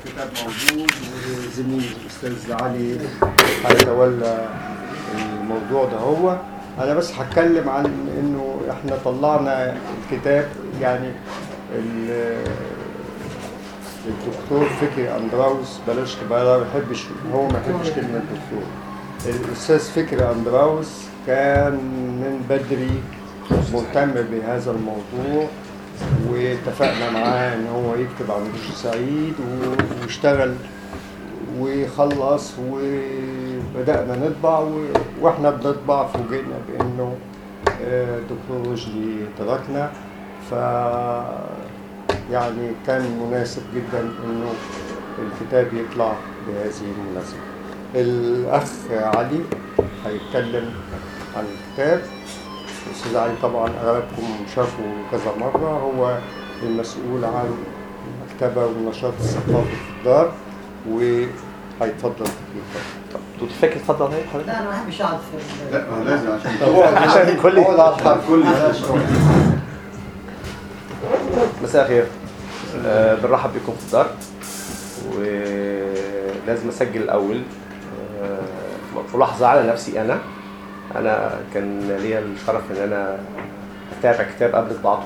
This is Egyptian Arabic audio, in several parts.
الكتاب موجود وزميلي الاستاذ علي هيتولى الموضوع ده هو انا بس هتكلم عن انه احنا طلعنا الكتاب يعني ال- الدكتور فكري اندراوس بلاش بقى ما بيحبش هو ما بيحبش كلمه دكتور الاستاذ فكري اندراوس كان من بدري مهتم بهذا الموضوع واتفقنا معاه ان هو يكتب عن رشد سعيد و- واشتغل وخلص وبدأنا نطبع و- واحنا بنطبع فوجئنا بانه آه، دكتور رشدي تركنا ف يعني كان مناسب جدا انه الكتاب يطلع بهذه المناسبة. الأخ علي هيتكلم عن الكتاب الأستاذ علي طبعا أغلبكم شافه كذا مرة هو المسؤول عن المكتبة والنشاط الثقافي في الدار وهيتفضل في الكتاب. دكتور فاكر اتفضل هاي حضرتك لا انا ما بحبش اقعد في لا ما لازم عشان عشان الكل هو اللي هتحرك. كل مساء الخير آه، بنرحب بكم في الدار ولازم اسجل الاول آه، ملاحظه على نفسي انا انا كان ليا الشرف ان انا اتابع كتاب قبل طباعته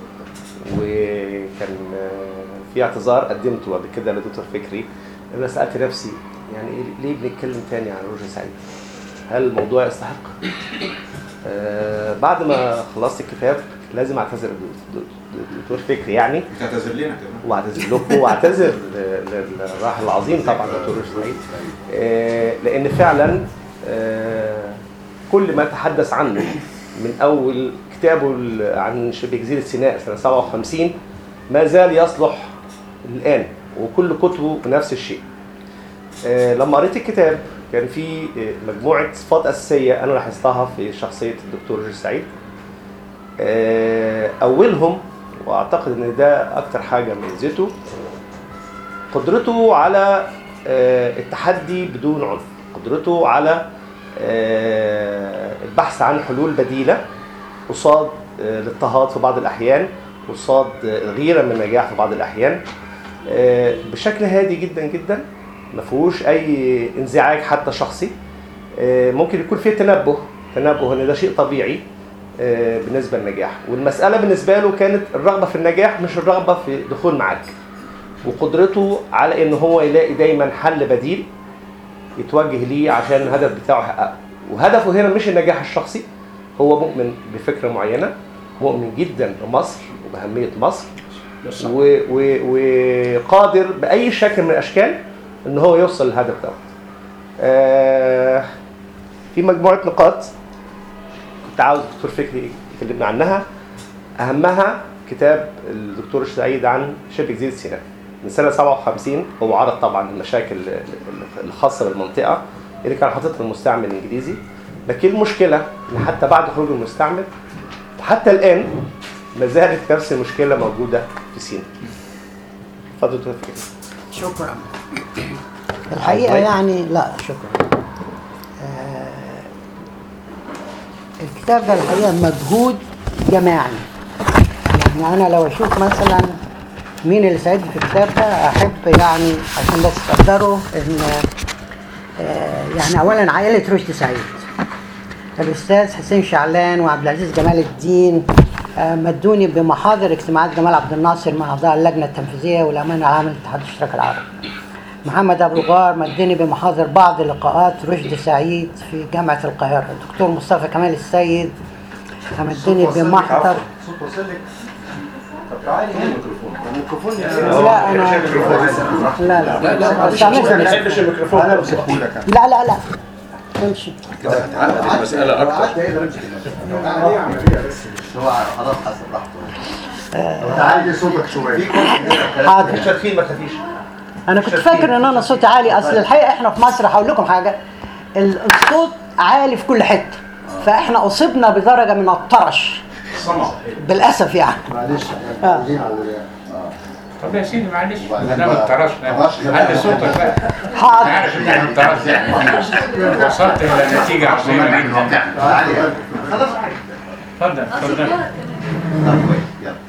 وكان آه، في اعتذار قدمته قبل كده لدكتور فكري انا سالت نفسي يعني إيه- ليه بنتكلم تاني عن روجر سعيد؟ هل الموضوع يستحق؟ آه، بعد ما خلصت الكتاب لازم اعتذر للدكتور فكري يعني تعتذر لنا كمان واعتذر لكم واعتذر ل- للراحل العظيم طبعا دكتور رشدي سعيد آه، لان فعلا آه، كل ما تحدث عنه من اول كتابه ال- عن شبه جزيره سيناء سنه 57 ما زال يصلح الان وكل كتبه نفس الشيء آه، لما قريت الكتاب كان في آه، مجموعه صفات اساسيه انا لاحظتها في شخصيه الدكتور رشدي سعيد آه، اولهم واعتقد ان ده اكتر حاجه ميزته قدرته على آه، التحدي بدون عنف قدرته على آه، البحث عن حلول بديله قصاد آه، الاضطهاد في بعض الاحيان قصاد آه، الغيره من النجاح في بعض الاحيان آه، بشكل هادي جدا جدا ما فيهوش اي انزعاج حتى شخصي آه، ممكن يكون فيه تنبه تنبه ان ده شيء طبيعي آه، بالنسبه للنجاح والمساله بالنسبه له كانت الرغبه في النجاح مش الرغبه في دخول معاك وقدرته على ان هو يلاقي دايما حل بديل يتوجه ليه عشان الهدف بتاعه يحققه وهدفه هنا مش النجاح الشخصي هو مؤمن بفكره معينه مؤمن جدا بمصر وباهميه مصر و- و- وقادر باي شكل من الاشكال ان هو يوصل للهدف ده آه، في مجموعه نقاط كنت عاوز الدكتور فكري يكلمنا عنها اهمها كتاب الدكتور سعيد عن شبه جزيره سيناء من سنه 57 هو عرض طبعا المشاكل الخاصه بالمنطقه اللي كان حاططها المستعمر الانجليزي لكن المشكله ان حتى بعد خروج المستعمر وحتى الان ما زالت نفس المشكله موجوده في سيناء. اتفضل دكتور فكري. شكرا الحقيقه طيب. يعني لا شكرا آه، الكتاب ده الحقيقه مجهود جماعي يعني انا لو اشوف مثلا مين اللي ساعدني في الكتاب ده احب يعني عشان بس تقدروا ان آه، يعني اولا عائله رشدي سعيد الاستاذ حسين شعلان وعبد العزيز جمال الدين آه، مدوني بمحاضر اجتماعات جمال عبد الناصر مع اعضاء اللجنه التنفيذيه والامانه العامه لاتحاد الاشتراك العربي. محمد ابو غار مدني بمحاضر بعض لقاءات رشدي سعيد في جامعه القاهره. الدكتور مصطفى كمال السيد مدني بمحضر صوت وصلك طب تعالي هنا الميكروفون الميكروفون لا انا لا لا لا لا ما بحبش الميكروفون انا بسيبه لك انا لا لا لا امشي كده هتعقد المسألة أكتر اقدر امسك انا ليه عمليه بس هو خلاص حسب راحته تعالي صوتك شويه حاضر مش هتخين ما تخافيش. انا كنت فاكر ان انا صوتي عالي اصل الحقيقه احنا في مصر هقول لكم حاجه ال- الصوت عالي في كل حته فاحنا اصبنا بدرجه من الطرش صنع بالاسف يعني معلش آه. عايزين على طب يا سيدي معلش وبعدين انا بقى- الطرشنا طرشنا بقى. علي صوتك بقى انت حاضر عارف ان احنا الطرش يعني وصلت الى نتيجه عظيمه جدا تعالي اتفضل اتفضل طب كويس يلا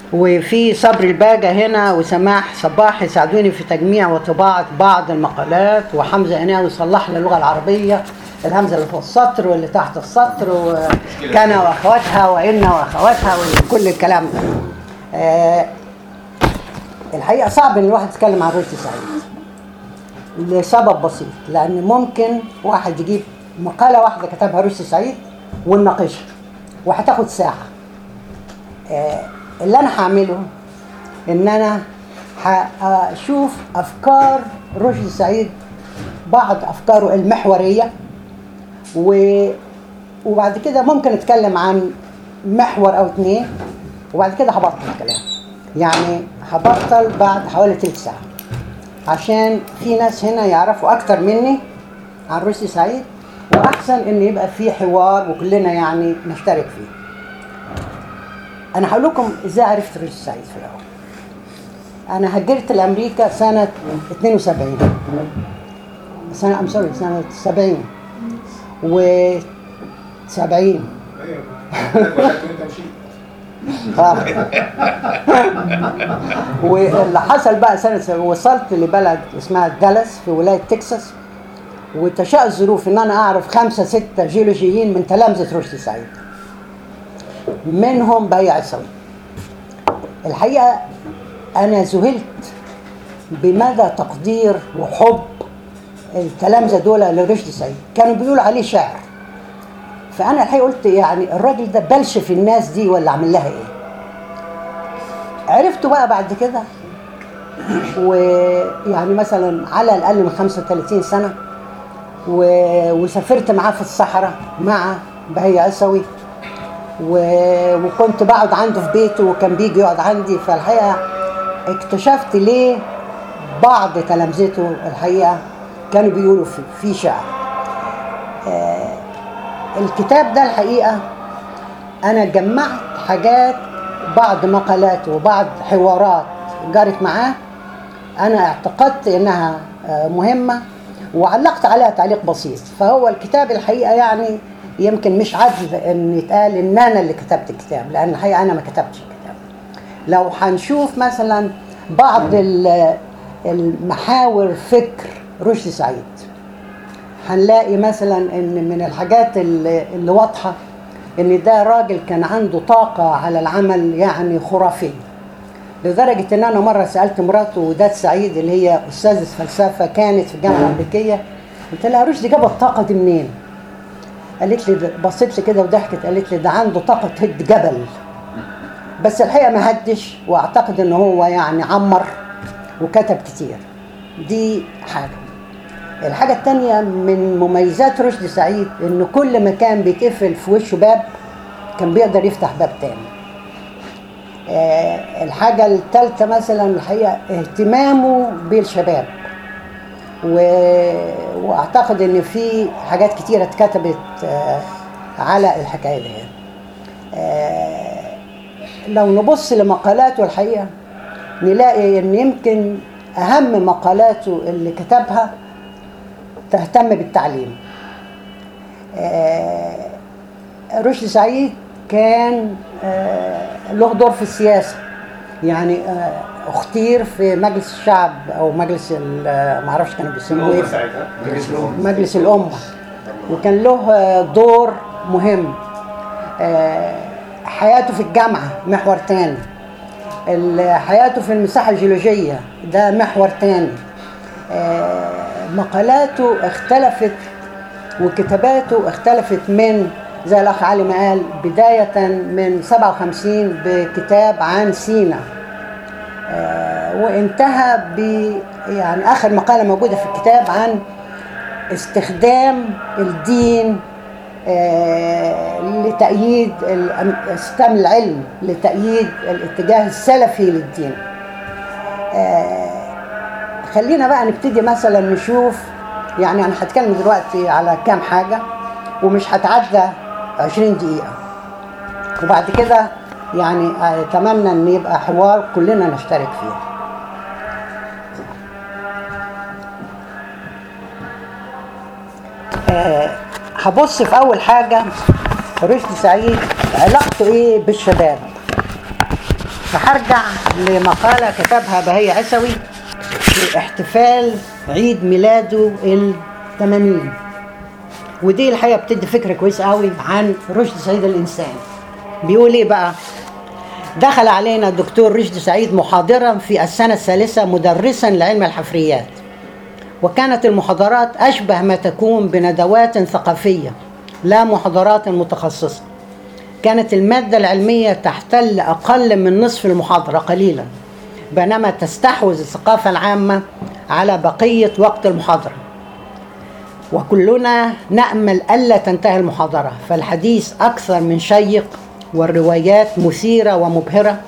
وفي صبر الباجة هنا وسماح صباح يساعدوني في تجميع وطباعة بعض المقالات وحمزة قناوي يصلح لي اللغة العربية الهمزة اللي فوق السطر واللي تحت السطر وكان وأخواتها وإن وأخواتها وكل الكلام ده آه، الحقيقة صعب إن الواحد يتكلم عن رشدي سعيد لسبب بسيط لأن ممكن واحد يجيب مقالة واحدة كتبها رشدي سعيد ونناقشها وهتاخد ساعة آه، اللي انا هعمله ان انا هشوف افكار رشدي سعيد بعض افكاره المحوريه و وبعد كده ممكن اتكلم عن محور او اتنين وبعد كده هبطل الكلام يعني هبطل بعد حوالي تلت ساعه عشان في ناس هنا يعرفوا اكتر مني عن رشدي سعيد واحسن ان يبقى في حوار وكلنا يعني نشترك فيه انا هقول لكم ازاي عرفت رشدي سعيد في الاول انا هجرت لامريكا سنه 72 سنه ام سوري سنه 70 و 70 آه. واللي حصل بقى سنه وصلت لبلد اسمها دالاس في ولايه تكساس وتشاء الظروف ان انا اعرف خمسه سته جيولوجيين من تلامذه رشدي سعيد منهم بيع عيسوي الحقيقه انا ذهلت بمدى تقدير وحب التلامذه دول لرشدي سعيد كانوا بيقولوا عليه شاعر فانا الحقيقه قلت يعني الراجل ده بلش في الناس دي ولا عامل لها ايه عرفته بقى بعد كده ويعني مثلا على الاقل من 35 سنه و... وسافرت معاه في الصحراء مع بهي عيسوي و... وكنت بقعد عنده في بيته وكان بيجي يقعد عندي فالحقيقه اكتشفت ليه بعض تلامذته الحقيقه كانوا بيقولوا في, في شعر آه الكتاب ده الحقيقه انا جمعت حاجات بعض مقالاته وبعض حوارات جرت معاه انا اعتقدت انها آه، مهمه وعلقت عليها تعليق بسيط فهو الكتاب الحقيقه يعني يمكن مش عدل ان يتقال ان انا اللي كتبت الكتاب لان الحقيقه انا ما كتبتش الكتاب لو هنشوف مثلا بعض ال- المحاور فكر رشدي سعيد هنلاقي مثلا ان من الحاجات اللي, اللي واضحه ان ده راجل كان عنده طاقه على العمل يعني خرافيه لدرجه ان انا مره سالت مراته وداد سعيد اللي هي استاذه فلسفه كانت في الجامعه الامريكيه قلت لها رشدي جاب الطاقه دي منين؟ قالت لي ده- بصيت لي كده وضحكت قالت لي ده عنده طاقه هد جبل بس الحقيقه ما هدش واعتقد ان هو يعني عمر وكتب كتير دي حاجه الحاجة التانية من مميزات رشدي سعيد إن كل ما كان بيتقفل في وشه باب كان بيقدر يفتح باب تاني. آه الحاجة التالتة مثلا الحقيقة اهتمامه بالشباب. و... واعتقد ان في حاجات كتيرة اتكتبت آه على الحكاية دي. آه لو نبص لمقالاته الحقيقة نلاقي ان يمكن اهم مقالاته اللي كتبها تهتم بالتعليم آه، رشدي سعيد كان آه، له دور في السياسة يعني آه، اختير في مجلس الشعب او مجلس ال- معرفش كانوا بيسموه ايه مجلس الأمة وكان له آه، دور مهم آه، حياته في الجامعة محور تاني ال- حياته في المساحة الجيولوجية ده محور تاني آه، مقالاته اختلفت وكتاباته اختلفت من زي الأخ علي ما قال بداية من 57 بكتاب عن سينا آه، وانتهى ب يعني آخر مقالة موجودة في الكتاب عن استخدام الدين آه، لتأييد ال- استخدام العلم لتأييد الاتجاه السلفي للدين آه، خلينا بقى نبتدي مثلا نشوف يعني انا هتكلم دلوقتي على كام حاجة ومش هتعدى 20 دقيقة وبعد كده يعني اتمنى ان يبقى حوار كلنا نشترك فيه آه، هبص في اول حاجة رشدي سعيد علاقته ايه بالشباب فهرجع لمقالة كتبها بهي عسوي في احتفال عيد ميلاده ال 80 ودي الحقيقة بتدي فكرة كويسة قوي عن رشد سعيد الإنسان بيقول إيه بقى دخل علينا الدكتور رشدي سعيد محاضرا في السنة الثالثة مدرسا لعلم الحفريات وكانت المحاضرات أشبه ما تكون بندوات ثقافية لا محاضرات متخصصة كانت المادة العلمية تحتل أقل من نصف المحاضرة قليلا بينما تستحوذ الثقافة العامة على بقية وقت المحاضرة وكلنا نأمل ألا تنتهي المحاضرة فالحديث أكثر من شيق والروايات مثيرة ومبهرة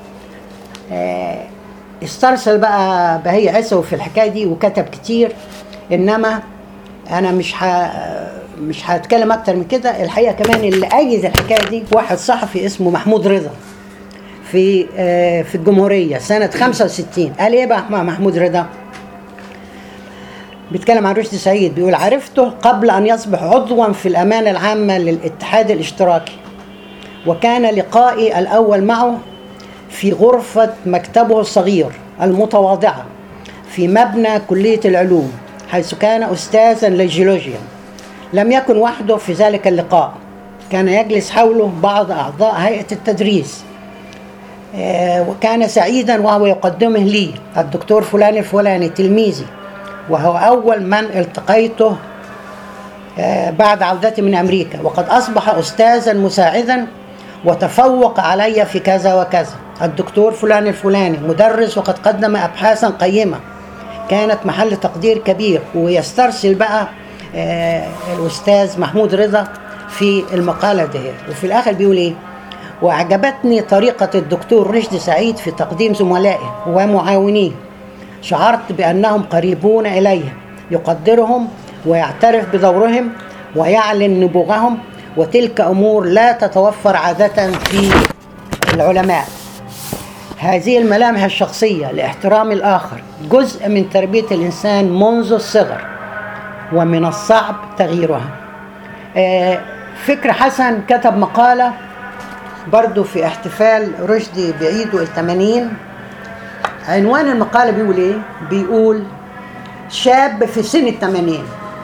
آه، استرسل بقى بهي عسو في الحكاية دي وكتب كتير إنما أنا مش ه... مش هتكلم أكتر من كده الحقيقة كمان اللي أجز الحكاية دي واحد صحفي اسمه محمود رضا في آه، في الجمهورية سنة 65 قال إيه بقى محمود رضا؟ بيتكلم عن رشدي سعيد بيقول عرفته قبل أن يصبح عضوا في الأمانة العامة للاتحاد الاشتراكي وكان لقائي الأول معه في غرفة مكتبه الصغير المتواضعة في مبنى كلية العلوم حيث كان أستاذا للجيولوجيا لم يكن وحده في ذلك اللقاء كان يجلس حوله بعض أعضاء هيئة التدريس آه، وكان سعيدا وهو يقدمه لي الدكتور فلان الفلاني تلميذي وهو أول من التقيته آه، بعد عودتي من أمريكا وقد أصبح أستاذا مساعدا وتفوق علي في كذا وكذا الدكتور فلان الفلاني مدرس وقد قدم أبحاثا قيمة كانت محل تقدير كبير ويسترسل بقى آه، الأستاذ محمود رضا في المقالة دي وفي الآخر بيقول إيه وأعجبتني طريقة الدكتور رشدي سعيد في تقديم زملائه ومعاونيه شعرت بأنهم قريبون إليه يقدرهم ويعترف بدورهم ويعلن نبوغهم وتلك أمور لا تتوفر عادة في العلماء هذه الملامح الشخصية لاحترام الآخر جزء من تربية الإنسان منذ الصغر ومن الصعب تغييرها آه، فكر حسن كتب مقالة برضو في احتفال رشدي بعيده الثمانين عنوان المقالة بيقول ايه؟ بيقول شاب في سن الثمانين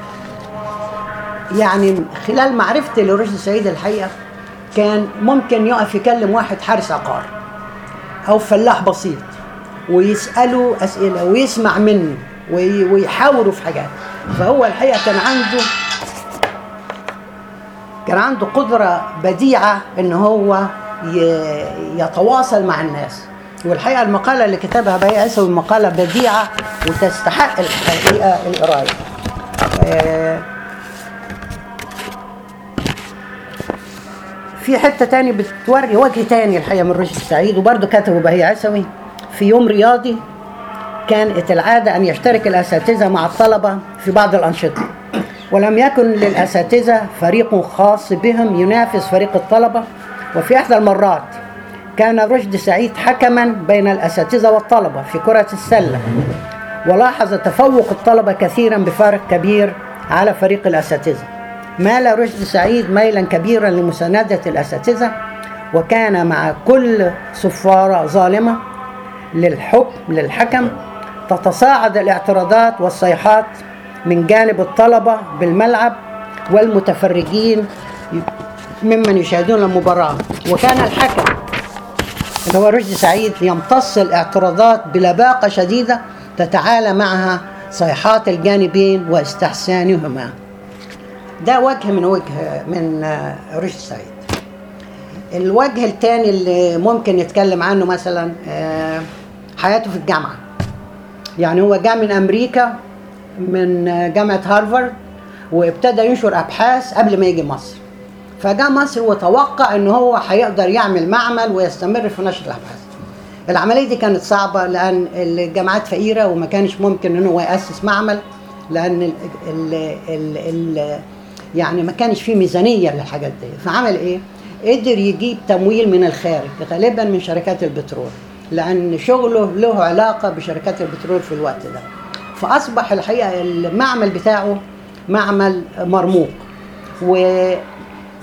يعني خلال معرفتي لرشدي سعيد الحقيقة كان ممكن يقف يكلم واحد حارس عقار أو فلاح بسيط ويسأله أسئلة ويسمع منه وي- ويحاوروا في حاجات فهو الحقيقة كان عنده كان عنده قدرة بديعة إن هو ي- يتواصل مع الناس والحقيقة المقالة اللي كتبها بهي عيسوي مقالة بديعة وتستحق الحقيقة القراية آه، في حتة تاني بتوري وجه تاني الحقيقة من رشد سعيد وبرضه كتبه بهي عيسوي في يوم رياضي كانت العادة أن يشترك الأساتذة مع الطلبة في بعض الأنشطة ولم يكن للأساتذة فريق خاص بهم ينافس فريق الطلبة وفي إحدى المرات كان رشد سعيد حكما بين الأساتذة والطلبة في كرة السلة ولاحظ تفوق الطلبة كثيرا بفارق كبير على فريق الأساتذة مال رشد سعيد ميلا كبيرا لمساندة الأساتذة وكان مع كل صفارة ظالمة للحكم للحكم تتصاعد الاعتراضات والصيحات من جانب الطلبة بالملعب والمتفرجين ممن يشاهدون المباراة وكان الحكم اللي هو رشدي سعيد يمتص الاعتراضات بلباقة شديدة تتعالى معها صيحات الجانبين واستحسانهما ده وجه من وجه من آه، رشدي سعيد الوجه الثاني اللي ممكن نتكلم عنه مثلا آه، حياته في الجامعة يعني هو جاء من أمريكا من آه، جامعة هارفارد وابتدى ينشر أبحاث قبل ما يجي مصر فجاء مصر وتوقع ان هو هيقدر يعمل معمل ويستمر في نشر الابحاث العمليه دي كانت صعبه لان الجامعات فقيره وما كانش ممكن ان هو ياسس معمل لان ال ال ال ال يعني ما كانش فيه ميزانيه للحاجات دي فعمل ايه قدر يجيب تمويل من الخارج غالبا من شركات البترول لان شغله له علاقه بشركات البترول في الوقت ده فاصبح الحقيقه المعمل بتاعه معمل مرموق و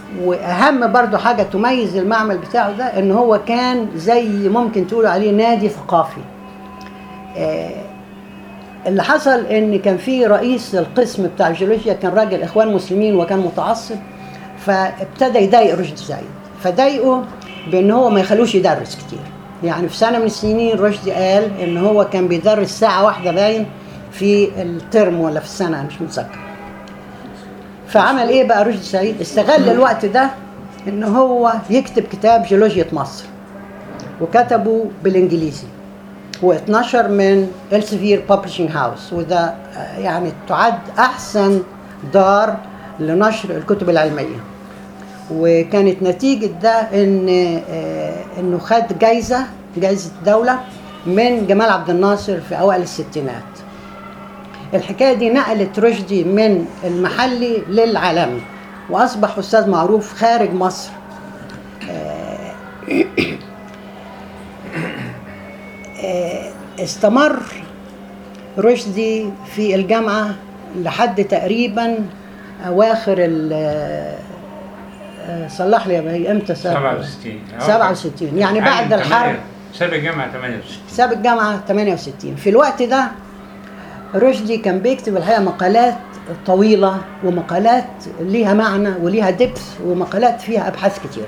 واهم برضو حاجه تميز المعمل بتاعه ده ان هو كان زي ممكن تقولوا عليه نادي ثقافي آه، اللي حصل ان كان في رئيس القسم بتاع الجيولوجيا كان راجل اخوان مسلمين وكان متعصب فابتدى يضايق رشدي سعيد فضايقه بان هو ما يخلوش يدرس كتير يعني في سنه من السنين رشدي قال ان هو كان بيدرس ساعه واحده باين في الترم ولا في السنه أنا مش متذكر فعمل ايه بقى رشدي سعيد استغل الوقت ده ان هو يكتب كتاب جيولوجيا مصر وكتبه بالانجليزي و12 من السفير بابلشنج هاوس وده آه، يعني تعد احسن دار لنشر الكتب العلميه وكانت نتيجه ده ان آه، انه خد جايزه جايزه دوله من جمال عبد الناصر في اوائل الستينات الحكايه دي نقلت رشدي من المحلي للعالمي واصبح استاذ معروف خارج مصر آه، استمر رشدي في الجامعه لحد تقريبا اواخر ال آه، صلح لي يا بهي امتى سنة؟ 67 67 يعني بعد الحرب ساب الجامعة 68 ساب الجامعة 68 في الوقت ده رشدي كان بيكتب الحقيقة مقالات طويلة ومقالات ليها معنى وليها دبث ومقالات فيها أبحاث كتير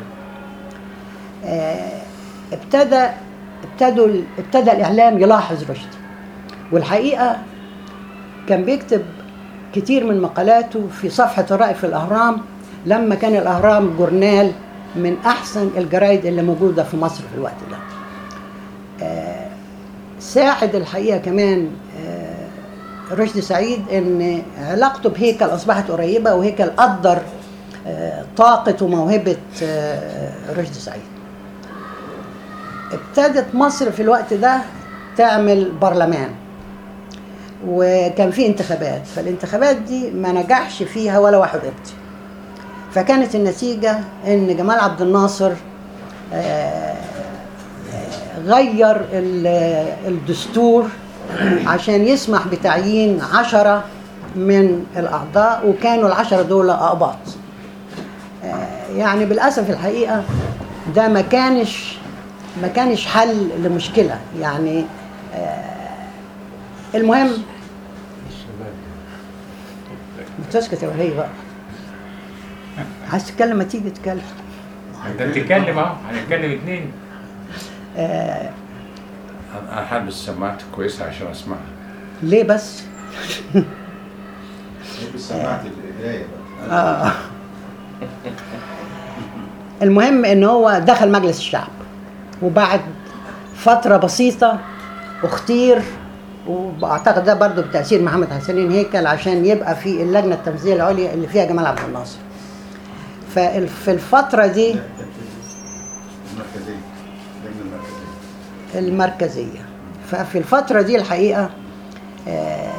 آه، ابتدى ابتدوا ابتدى الإعلام يلاحظ رشدي والحقيقة كان بيكتب كتير من مقالاته في صفحة الرأي في الأهرام لما كان الأهرام جورنال من أحسن الجرايد اللي موجودة في مصر في الوقت ده آه، ساعد الحقيقة كمان آه، رشدي سعيد ان علاقته بهيكل اصبحت قريبه وهيكل قدر آه، طاقه وموهبه آه، رشدي سعيد ابتدت مصر في الوقت ده تعمل برلمان وكان في انتخابات فالانتخابات دي ما نجحش فيها ولا واحد قبطي فكانت النتيجة ان جمال عبد الناصر آه، غير ال- الدستور عشان يسمح بتعيين عشرة من الأعضاء وكانوا العشرة دول أقباط آه، يعني بالأسف الحقيقة ده ما كانش ما كانش حل لمشكلة يعني آه، المهم بتسكت يا وهي بقى عايز تتكلم ما تيجي تتكلم انت بتتكلم اهو هنتكلم اتنين آه، انا حابب السماعات كويسه عشان اسمعها ليه بس؟ سمعت القرايه بقى آه. المهم ان هو دخل مجلس الشعب وبعد فتره بسيطه اختير واعتقد ده برضو بتاثير محمد حسنين هيكل عشان يبقى في اللجنه التنفيذيه العليا اللي فيها جمال عبد الناصر ففي الفتره دي المركزيه اللجنه المركزيه المركزيه ففي الفتره دي الحقيقه آه،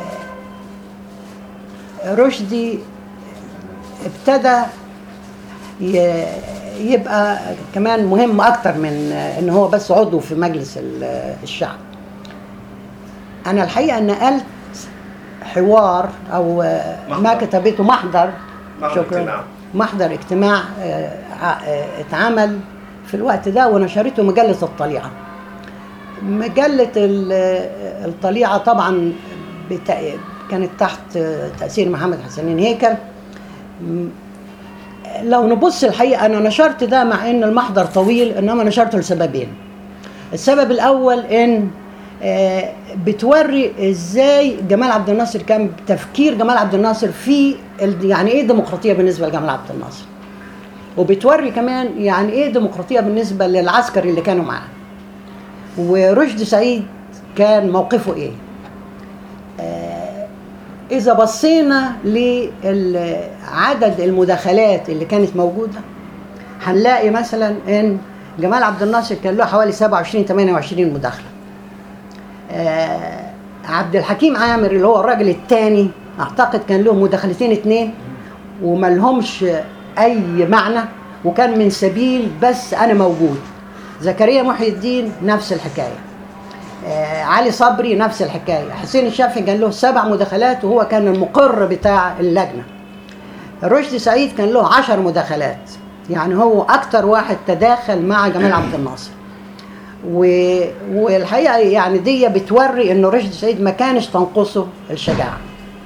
رشدي ابتدى ي- يبقى كمان مهم اكتر من ان هو بس عضو في مجلس ال- الشعب انا الحقيقه نقلت حوار او ما محضر. كتبته محضر محضر شكرا اجتماع. محضر اجتماع آه، ع- آه، اتعمل في الوقت ده ونشرته مجله الطليعه مجله ال- الطليعه طبعا بتا- كانت تحت تاثير محمد حسنين هيكل م- لو نبص الحقيقه انا نشرت ده مع ان المحضر طويل انما نشرته لسببين السبب الاول ان آه، بتوري ازاي جمال عبد الناصر كان تفكير جمال عبد الناصر في ال- يعني ايه ديمقراطيه بالنسبه لجمال عبد الناصر وبتوري كمان يعني ايه ديمقراطيه بالنسبه للعسكر اللي كانوا معاه ورشدي سعيد كان موقفه ايه آه، اذا بصينا لعدد المداخلات اللي كانت موجوده هنلاقي مثلا ان جمال عبد الناصر كان له حوالي 27 28 مداخله آه، عبد الحكيم عامر اللي هو الراجل الثاني اعتقد كان له مداخلتين اتنين وما لهمش اي معنى وكان من سبيل بس انا موجود زكريا محي الدين نفس الحكايه آه، علي صبري نفس الحكايه حسين الشافعي كان له سبع مداخلات وهو كان المقر بتاع اللجنه رشدي سعيد كان له عشر مداخلات يعني هو اكتر واحد تداخل مع جمال عبد الناصر و... والحقيقه يعني دي بتوري انه رشدي سعيد ما كانش تنقصه الشجاعه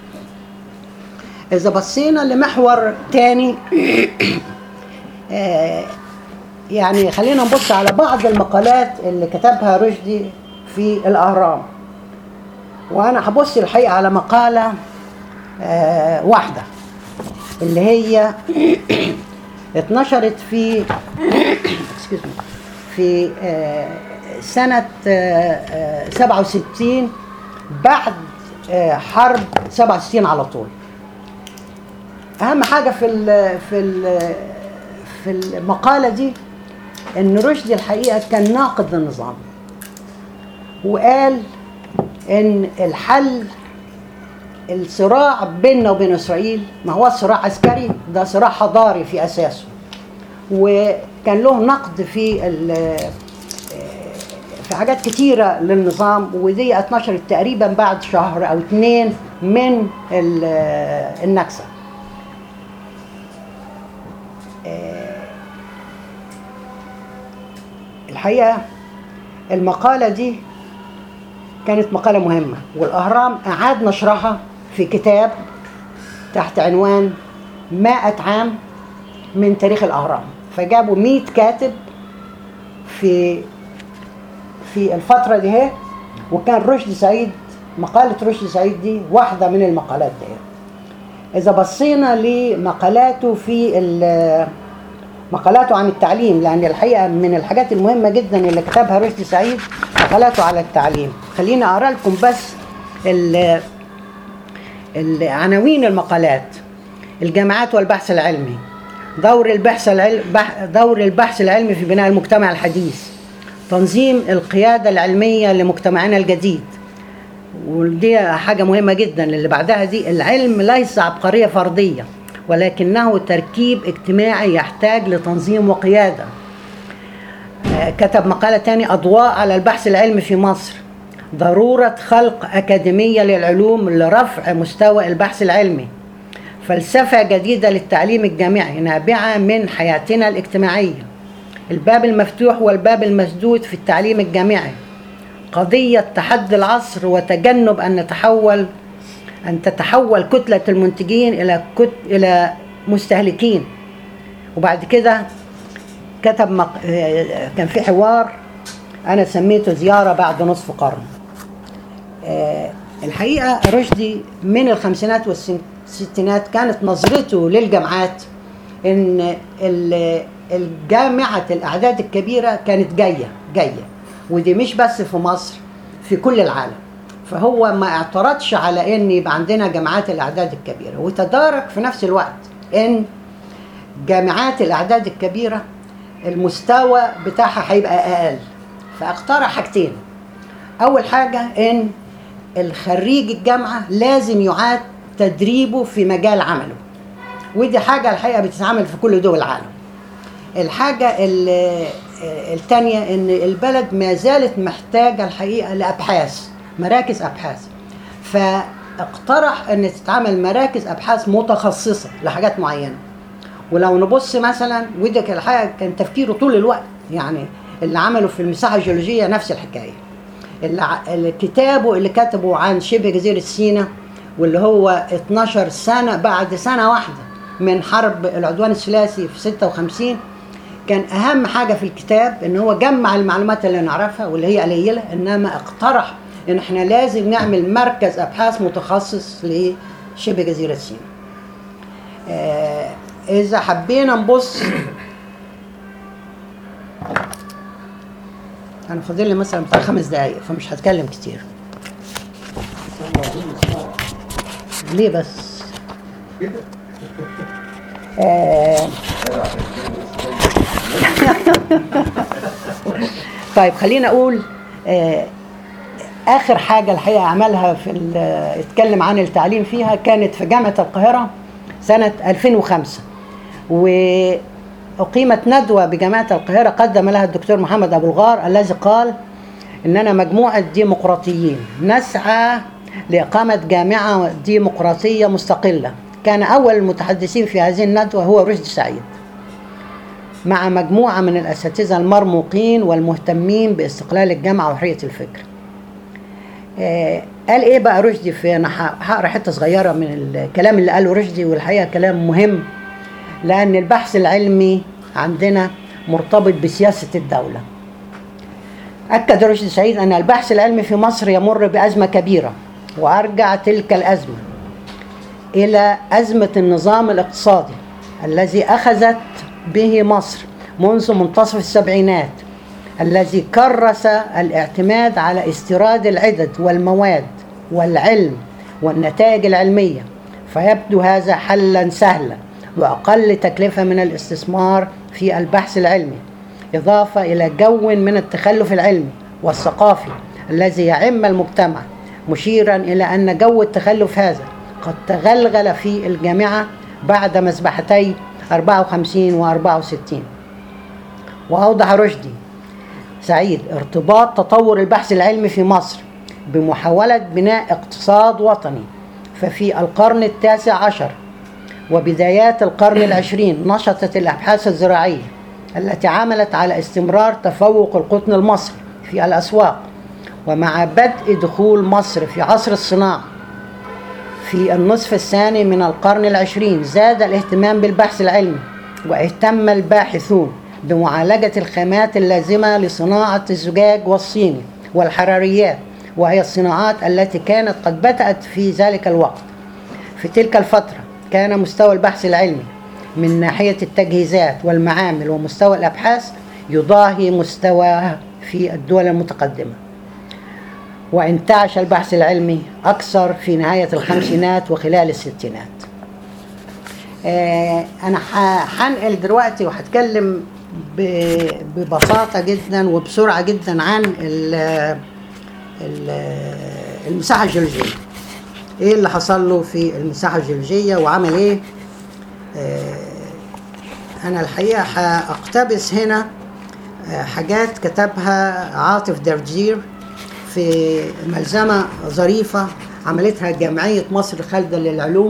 اذا بصينا لمحور تاني آه، يعني خلينا نبص على بعض المقالات اللي كتبها رشدي في الاهرام وانا هبص الحقيقه على مقاله آه، واحده اللي هي اتنشرت في excuse me، في آه، سنة آه، آه، 67 بعد آه، حرب 67 على طول أهم حاجة في ال في ال في المقالة دي إن رشدي الحقيقة كان ناقد للنظام وقال إن الحل الصراع بيننا وبين اسرائيل ما هو صراع عسكري ده صراع حضاري في اساسه وكان له نقد في ال- في حاجات كتيرة للنظام ودي اتنشرت تقريبا بعد شهر او اتنين من ال- النكسة آه، الحقيقة المقالة دي كانت مقالة مهمة والأهرام أعاد نشرها في كتاب تحت عنوان مائة عام من تاريخ الأهرام فجابوا 100 كاتب في في الفترة دي هي وكان رشدي سعيد مقالة رشدي سعيد دي واحدة من المقالات دي إذا بصينا لمقالاته في ال- مقالاته عن التعليم لأن الحقيقة من الحاجات المهمة جدا اللي كتبها رشدي سعيد مقالاته على التعليم خليني أقرأ لكم بس ال- العناوين المقالات الجامعات والبحث العلمي دور البحث العلم بح- دور البحث العلمي في بناء المجتمع الحديث تنظيم القيادة العلمية لمجتمعنا الجديد ودي حاجة مهمة جدا اللي بعدها دي العلم ليس عبقرية فردية ولكنه تركيب اجتماعي يحتاج لتنظيم وقيادة آه، كتب مقالة تاني أضواء على البحث العلمي في مصر ضرورة خلق أكاديمية للعلوم لرفع مستوى البحث العلمي فلسفة جديدة للتعليم الجامعي نابعة من حياتنا الاجتماعية الباب المفتوح والباب المسدود في التعليم الجامعي قضية تحدي العصر وتجنب أن نتحول أن تتحول كتلة المنتجين إلى كت إلى مستهلكين وبعد كده كتب مق... آه، كان في حوار أنا سميته زيارة بعد نصف قرن آه، الحقيقة رشدي من الخمسينات والستينات كانت نظرته للجامعات إن ال- الجامعة الأعداد الكبيرة كانت جاية جاية ودي مش بس في مصر في كل العالم فهو ما اعترضش على ان يبقى عندنا جامعات الاعداد الكبيره وتدارك في نفس الوقت ان جامعات الاعداد الكبيره المستوى بتاعها هيبقى اقل فاقترح حاجتين اول حاجه ان الخريج الجامعه لازم يعاد تدريبه في مجال عمله ودي حاجه الحقيقه بتتعمل في كل دول العالم الحاجة ال- التانية ان البلد ما زالت محتاجة الحقيقة لأبحاث مراكز أبحاث فاقترح ان تتعمل مراكز أبحاث متخصصة لحاجات معينة ولو نبص مثلا ودي كان الحقيقة كان تفكيره طول الوقت يعني اللي عمله في المساحة الجيولوجية نفس الحكاية اللي ع- اللي كتابه اللي كتبه عن شبه جزيرة سيناء واللي هو 12 سنة بعد سنة واحدة من حرب العدوان الثلاثي في 56 كان أهم حاجة في الكتاب إن هو جمع المعلومات اللي نعرفها واللي هي قليلة إنما اقترح إن إحنا لازم نعمل مركز أبحاث متخصص لشبه جزيرة سيناء. آه إذا حبينا نبص أنا فاضل لي مثلا بتاع خمس دقايق فمش هتكلم كتير. ليه بس؟ آه طيب خلينا اقول آه اخر حاجه الحقيقه عملها في ال- اتكلم عن التعليم فيها كانت في جامعه القاهره سنه 2005 واقيمت ندوه بجامعه القاهره قدم لها الدكتور محمد ابو الغار الذي قال اننا مجموعه ديمقراطيين نسعى لاقامه جامعه ديمقراطيه مستقله كان اول المتحدثين في هذه الندوه هو رشدي سعيد مع مجموعة من الأساتذة المرموقين والمهتمين باستقلال الجامعة وحرية الفكر آه، قال ايه بقى رشدي في انا ه- هقرا حته صغيره من الكلام اللي قاله رشدي والحقيقه كلام مهم لان البحث العلمي عندنا مرتبط بسياسه الدوله اكد رشدي سعيد ان البحث العلمي في مصر يمر بازمه كبيره وارجع تلك الازمه الى ازمه النظام الاقتصادي الذي اخذت به مصر منذ منتصف السبعينات الذي كرس الاعتماد على استيراد العدد والمواد والعلم والنتائج العلميه فيبدو هذا حلا سهلا واقل تكلفه من الاستثمار في البحث العلمي اضافه الى جو من التخلف العلمي والثقافي الذي يعم المجتمع مشيرا الى ان جو التخلف هذا قد تغلغل في الجامعه بعد مذبحتي 54 و 64 واوضح رشدي سعيد ارتباط تطور البحث العلمي في مصر بمحاولة بناء اقتصاد وطني ففي القرن التاسع عشر وبدايات القرن العشرين نشطت الأبحاث الزراعية التي عملت على استمرار تفوق القطن المصري في الأسواق ومع بدء دخول مصر في عصر الصناعة في النصف الثاني من القرن العشرين زاد الاهتمام بالبحث العلمي واهتم الباحثون بمعالجة الخامات اللازمة لصناعة الزجاج والصيني والحراريات وهي الصناعات التي كانت قد بدأت في ذلك الوقت في تلك الفترة كان مستوى البحث العلمي من ناحية التجهيزات والمعامل ومستوى الأبحاث يضاهي مستواه في الدول المتقدمة وانتعش البحث العلمي أكثر في نهاية الخمسينات وخلال الستينات آه، أنا ح- هنقل دلوقتي وهتكلم ب- ببساطة جدا وبسرعة جدا عن ال- ال- المساحة الجيولوجية ايه اللي حصل له في المساحة الجيولوجية وعمل ايه آه، انا الحقيقة هاقتبس هنا آه، حاجات كتبها عاطف دردير في ملزمة ظريفة عملتها جمعية مصر الخالدة للعلوم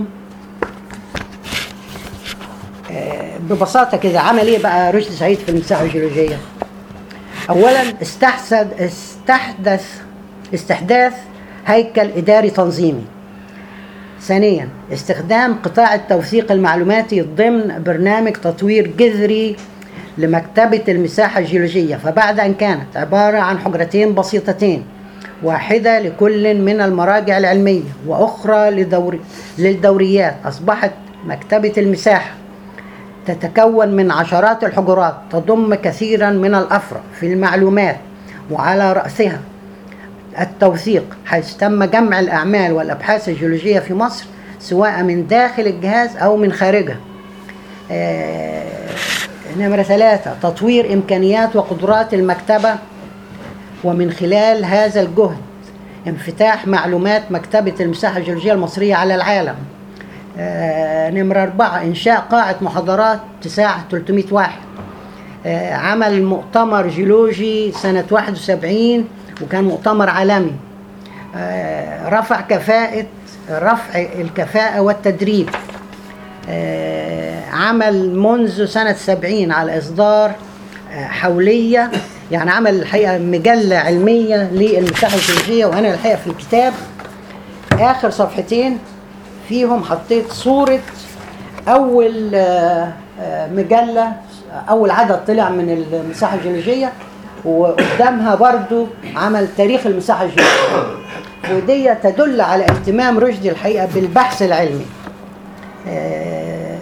آه، ببساطة كده عمل ايه بقى رشدي سعيد في المساحة الجيولوجية اولا استحسد استحدث استحداث هيكل اداري تنظيمي ثانيا استخدام قطاع التوثيق المعلوماتي ضمن برنامج تطوير جذري لمكتبة المساحة الجيولوجية فبعد أن كانت عبارة عن حجرتين بسيطتين واحدة لكل من المراجع العلمية وأخرى لدور للدوريات أصبحت مكتبة المساحة تتكون من عشرات الحجرات تضم كثيرا من الأفرع في المعلومات وعلى رأسها التوثيق حيث تم جمع الأعمال والأبحاث الجيولوجية في مصر سواء من داخل الجهاز أو من خارجه آه، نمرة ثلاثة تطوير إمكانيات وقدرات المكتبة ومن خلال هذا الجهد انفتاح معلومات مكتبة المساحة الجيولوجية المصرية على العالم آه، نمرة أربعة إنشاء قاعة محاضرات تساع 300 واحد آه، عمل مؤتمر جيولوجي سنة 71 وكان مؤتمر عالمي آه، رفع كفاءة رفع الكفاءة والتدريب آه، عمل منذ سنة 70 على إصدار آه، حولية يعني عمل الحقيقة مجلة علمية للمساحة الجيولوجية وأنا الحقيقة في الكتاب آخر صفحتين فيهم حطيت صورة أول آه، آه، مجلة أول عدد طلع من المساحة الجيولوجية وقدامها برضو عمل تاريخ المساحة الجيولوجية ودي تدل على اهتمام رشدي الحقيقة بالبحث العلمي آه،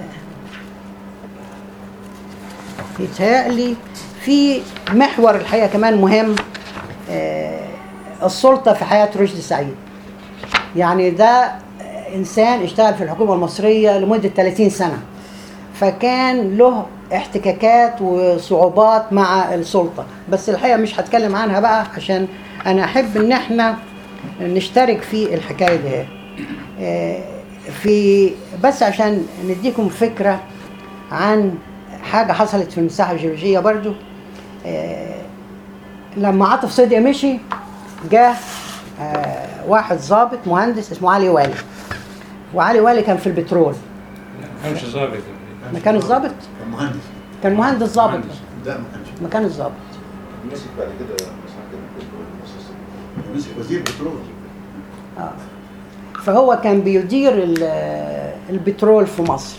يتهيألي في محور الحقيقة كمان مهم آه، السلطة في حياة رشدي سعيد يعني ده إنسان اشتغل في الحكومة المصرية لمدة 30 سنة فكان له احتكاكات وصعوبات مع السلطة بس الحقيقة مش هتكلم عنها بقى عشان أنا أحب إن احنا نشترك في الحكاية دي آه، في بس عشان نديكم فكرة عن حاجة حصلت في المساحة الجيولوجية برضو آه، لما عاطف صدقي مشي جه آه، واحد ضابط مهندس اسمه علي والي وعلي والي كان في البترول مش ظابط ما كان الضابط كان مهندس كان مهندس ضابط مهندس. لا ما كانش مكان الضابط مسك بعد كده مسك كده البترول. مسك وزير بترول آه. فهو كان بيدير ال- البترول في مصر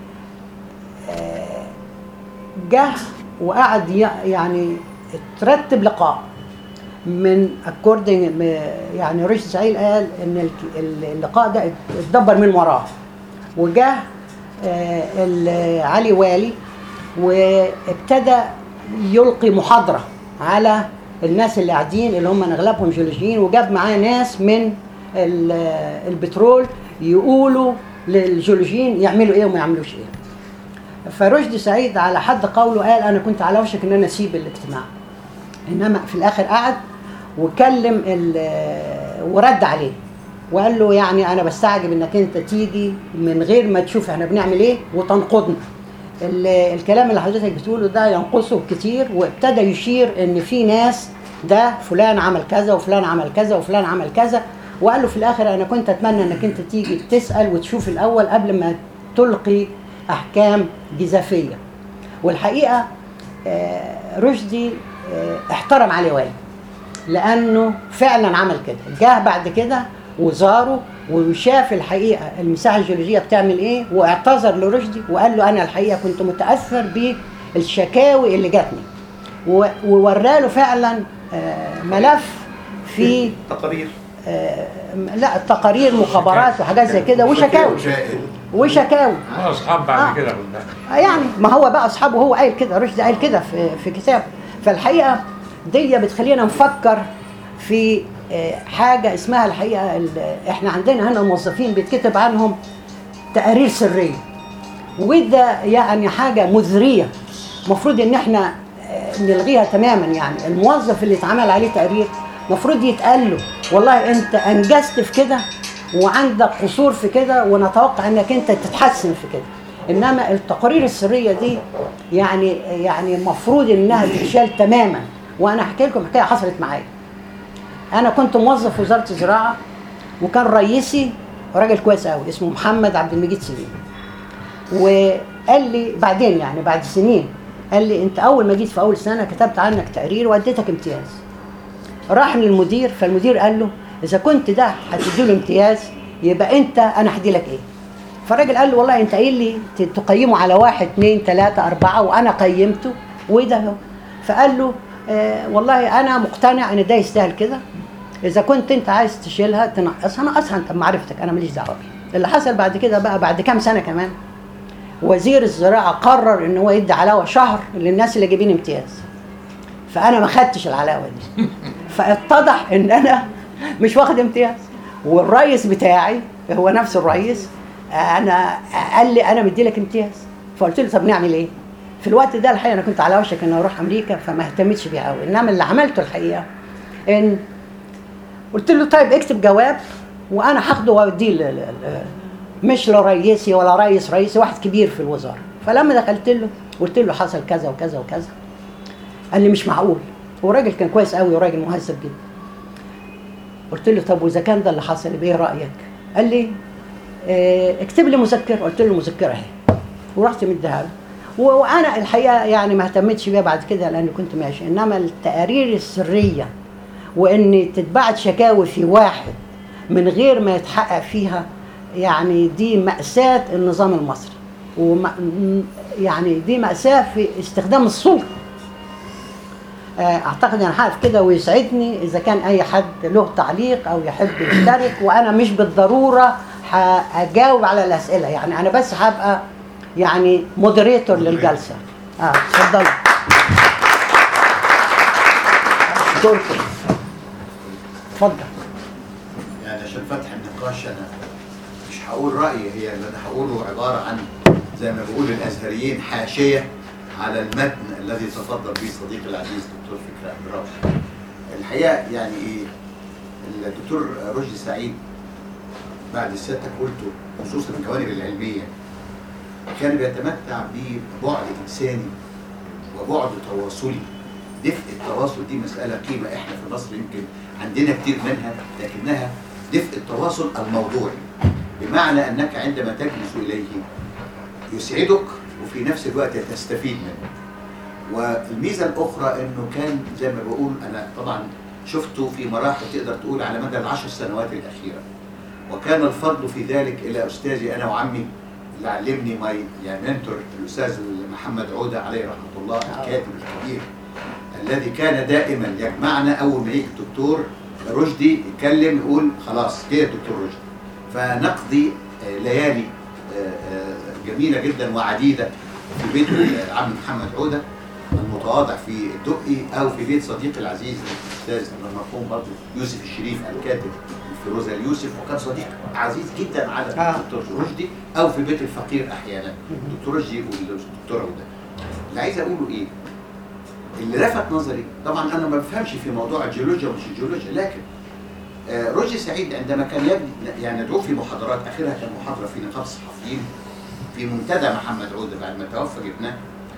آه، جه وقعد ي- يعني ترتب لقاء من اكوردنج يعني رشدي سعيد قال ان ال- ال- اللقاء ده اتدبر من وراه وجه آه، ال- علي والي وابتدى يلقي محاضره على الناس اللي قاعدين اللي هم اغلبهم جيولوجيين وجاب معاه ناس من ال- البترول يقولوا للجيولوجيين يعملوا ايه وما يعملوش ايه فرشدي سعيد على حد قوله قال انا كنت على وشك ان انا اسيب الاجتماع انما في الاخر قعد وكلم ال- ورد عليه وقال له يعني انا بستعجب انك انت تيجي من غير ما تشوف احنا بنعمل ايه وتنقضنا ال- الكلام اللي حضرتك بتقوله ده ينقصه كتير وابتدى يشير ان في ناس ده فلان عمل كذا وفلان عمل كذا وفلان عمل كذا وقال له في الاخر انا كنت اتمنى انك انت تيجي تسال وتشوف الاول قبل ما تلقي احكام جزافيه والحقيقه آه، رشدي آه، احترم علي والي لانه فعلا عمل كده جه بعد كده وزاره وشاف الحقيقه المساحه الجيولوجيه بتعمل ايه واعتذر لرشدي وقال له انا الحقيقه كنت متاثر بالشكاوي اللي جاتني و- ووراله فعلا آه، ملف في تقارير آه، لا تقارير مخابرات وحاجات زي كده وشكاوي وشائل وشكاوي هو اصحاب آه. بعد كده خد بالك. يعني ما هو بقى اصحابه هو قايل كده رشدي قايل كده في في كتاب فالحقيقه دي بتخلينا نفكر في آه، حاجه اسمها الحقيقه ال- احنا عندنا هنا موظفين بيتكتب عنهم تقارير سريه وده يعني حاجه مزريه المفروض ان احنا آه، نلغيها تماما يعني الموظف اللي اتعمل عليه تقرير المفروض يتقال له والله انت انجزت في كده وعندك قصور في كده ونتوقع انك انت تتحسن في كده انما التقارير السريه دي يعني يعني المفروض انها تتشال تماما وانا احكي لكم حكايه حصلت معايا انا كنت موظف في وزاره الزراعه وكان رئيسي راجل كويس قوي اسمه محمد عبد المجيد سليم وقال لي بعدين يعني بعد سنين قال لي انت اول ما جيت في اول سنه كتبت عنك تقرير واديتك امتياز راح للمدير فالمدير قال له اذا كنت ده هتديله امتياز يبقى انت انا هدي لك ايه فالراجل قال له والله انت قايل لي ت- تقيمه على واحد اثنين ثلاثة أربعة وأنا قيمته وده هو فقال له آه والله أنا مقتنع إن ده يستاهل كده إذا كنت أنت عايز تشيلها تنقصها نقصها أنت بمعرفتك أنا ماليش دعوة بيه اللي حصل بعد كده بقى بعد كام سنة كمان وزير الزراعة قرر إن هو يدي علاوة شهر للناس اللي جايبين امتياز فأنا ما خدتش العلاوة دي فاتضح إن أنا مش واخد امتياز والرئيس بتاعي هو نفس الرئيس انا قال لي انا مدي لك امتياز فقلت له طب نعمل ايه في الوقت ده الحقيقه انا كنت على وشك ان اروح امريكا فما اهتمتش بيه قوي انما اللي عملته الحقيقه ان قلت له طيب اكتب جواب وانا هاخده واوديه ل- ل- ل- مش لرئيسي ولا رئيس رئيسي واحد كبير في الوزاره فلما دخلت له قلت له حصل كذا وكذا وكذا قال لي مش معقول وراجل كان كويس قوي وراجل مهذب جدا قلت له طب واذا كان ده اللي حصل يبقى ايه رايك قال لي اه اكتب لي مذكره قلت له المذكره اهي ورحت مديها له و- وانا الحقيقه يعني ما اهتمتش بيها بعد كده لان كنت ماشي انما التقارير السريه وان تتبعت شكاوي في واحد من غير ما يتحقق فيها يعني دي مأساة النظام المصري وم يعني دي مأساة في استخدام السلطة آه، اعتقد انا هقف كده ويسعدني اذا كان اي حد له تعليق او يحب يشترك وانا مش بالضروره هجاوب على الاسئله يعني انا بس هبقى يعني مودريتور للجلسه اه اتفضلوا دوركم اتفضل يعني عشان فتح النقاش انا مش هقول رايي هي اللي انا هقوله عباره عن زي ما بيقول الازهريين حاشيه على المتن الذي تفضل به صديقي العزيز دكتور فكري أبراش الحقيقه يعني ايه الدكتور رشدي سعيد بعد اللي سيادتك قلته خصوصا الجوانب العلميه كان بيتمتع ببعد انساني وبعد تواصلي دفء التواصل دي مسألة قيمة احنا في مصر يمكن عندنا كتير منها لكنها دفء التواصل الموضوعي بمعنى انك عندما تجلس اليه يسعدك وفي نفس الوقت تستفيد منه والميزه الاخرى انه كان زي ما بقول انا طبعا شفته في مراحل تقدر تقول على مدى العشر سنوات الاخيره وكان الفضل في ذلك الى استاذي انا وعمي اللي علمني ماي يعني منتور الاستاذ محمد عوده عليه رحمه الله الكاتب الكبير الذي كان دائما يجمعنا اول ما يجي الدكتور رشدي يتكلم يقول خلاص جه الدكتور رشدي فنقضي آه، ليالي آه، آه، جميله جدا وعديده في بيت العم محمد عوده المتواضع في الدقي او في بيت صديقي العزيز الاستاذ المرحوم برضه يوسف الشريف الكاتب فيروزة اليوسف وكان صديق عزيز جدا على آه. الدكتور رشدي او في بيت الفقير احيانا الدكتور رشدي والدكتور عوده اللي عايز اقوله ايه؟ اللي لفت نظري طبعا انا ما بفهمش في موضوع الجيولوجيا ومش الجيولوجيا لكن آه، رشدي سعيد عندما كان يبني يعني ندعوه في محاضرات اخرها كان محاضره في نقابه الصحفيين في منتدى محمد عوده بعد ما توفى جبناه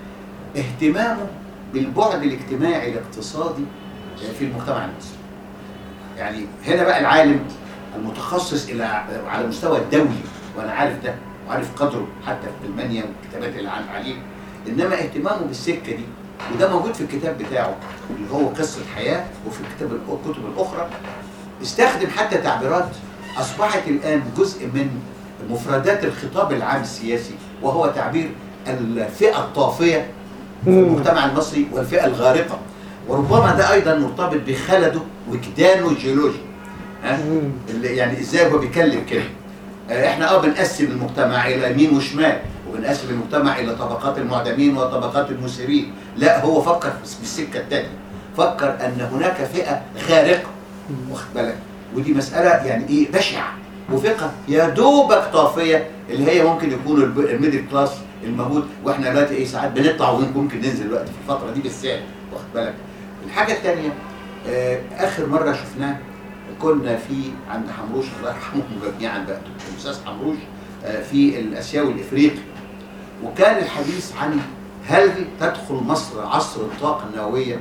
اهتمامه بالبعد الاجتماعي الاقتصادي في المجتمع المصري. يعني هنا بقى العالم المتخصص الى على المستوى الدولي وانا عارف ده وعارف قدره حتى في المانيا والكتابات اللي عن عليه انما اهتمامه بالسكه دي وده موجود في الكتاب بتاعه اللي هو قصه حياه وفي الكتاب الكتب الاخرى استخدم حتى تعبيرات اصبحت الان جزء من مفردات الخطاب العام السياسي وهو تعبير الفئه الطافيه في المجتمع المصري والفئه الغارقه وربما ده ايضا مرتبط بخلده وجدانه الجيولوجي ها اللي يعني ازاي هو بيتكلم كده آه، احنا اه بنقسم المجتمع الى يمين وشمال وبنقسم المجتمع الى طبقات المعدمين وطبقات المسيرين لا هو فكر في السكه الثانيه فكر ان هناك فئه خارقه واخد بالك ودي مساله يعني ايه بشعه وفئه يا دوبك طافيه اللي هي ممكن يكون الب- الميدل كلاس الموجود واحنا دلوقتي ايه ساعات بنطلع وممكن ننزل دلوقتي في الفتره دي بالذات واخد بالك الحاجه الثانيه آه اخر مره شفناه كنا في عند حمروش الله يرحمهم جميعا بقى الاستاذ حمروش آه في الاسيوي الافريقي وكان الحديث عن هل تدخل مصر عصر الطاقه النوويه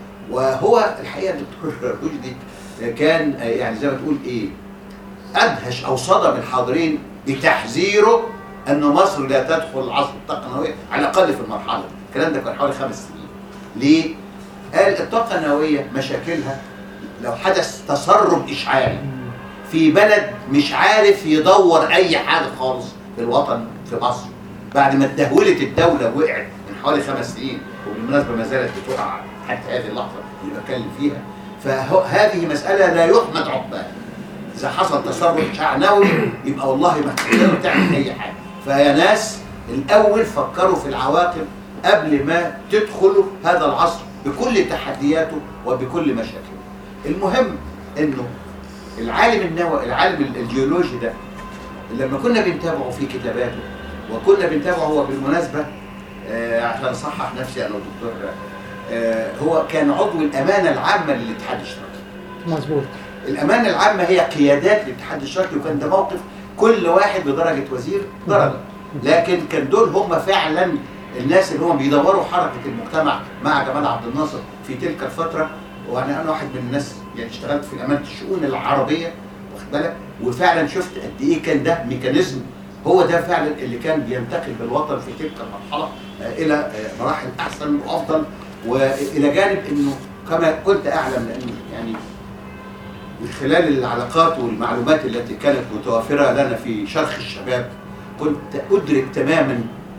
وهو الحقيقه الدكتور رشدي كان آه، يعني زي ما تقول ايه ادهش او صدم الحاضرين بتحذيره ان مصر لا تدخل عصر الطاقه النوويه على الاقل في المرحله الكلام ده كان حوالي خمس سنين ليه؟ قال الطاقه النوويه مشاكلها لو حدث تسرب اشعاعي في بلد مش عارف يدور اي حاجه خالص في الوطن في مصر بعد ما اتدهولت الدوله وقعت من حوالي خمس سنين وبالمناسبه ما زالت بتقع حتى هذه اللحظه اللي بتكلم فيها فهذه مساله لا يحمد عقباها اذا حصل تسرب اشعاع نووي يبقى والله ما تقدروا تعمل اي حاجه فيا ناس الاول فكروا في العواقب قبل ما تدخلوا هذا العصر بكل تحدياته وبكل مشاكله المهم انه العالم النووي العالم الجيولوجي ده لما كنا بنتابعه في كتاباته وكنا بنتابعه هو بالمناسبه آه عشان اصحح نفسي انا والدكتور آه هو كان عضو الامانه العامه للاتحاد الاشتراكي مظبوط الامانه العامه هي قيادات الاتحاد الاشتراكي وكان ده موقف كل واحد بدرجه وزير درجه لكن كان دول هم فعلا الناس اللي هم بيدوروا حركه المجتمع مع جمال عبد الناصر في تلك الفتره وانا انا واحد من الناس يعني اشتغلت في امانه الشؤون العربيه واخد بالك وفعلا شفت قد ايه كان ده ميكانيزم هو ده فعلا اللي كان بينتقل بالوطن في تلك المرحله آه، الى آه، مراحل احسن وافضل والى جانب انه كما كنت اعلم لانه يعني من خلال العلاقات والمعلومات التي كانت متوافرة لنا في شرخ الشباب كنت أدرك تماما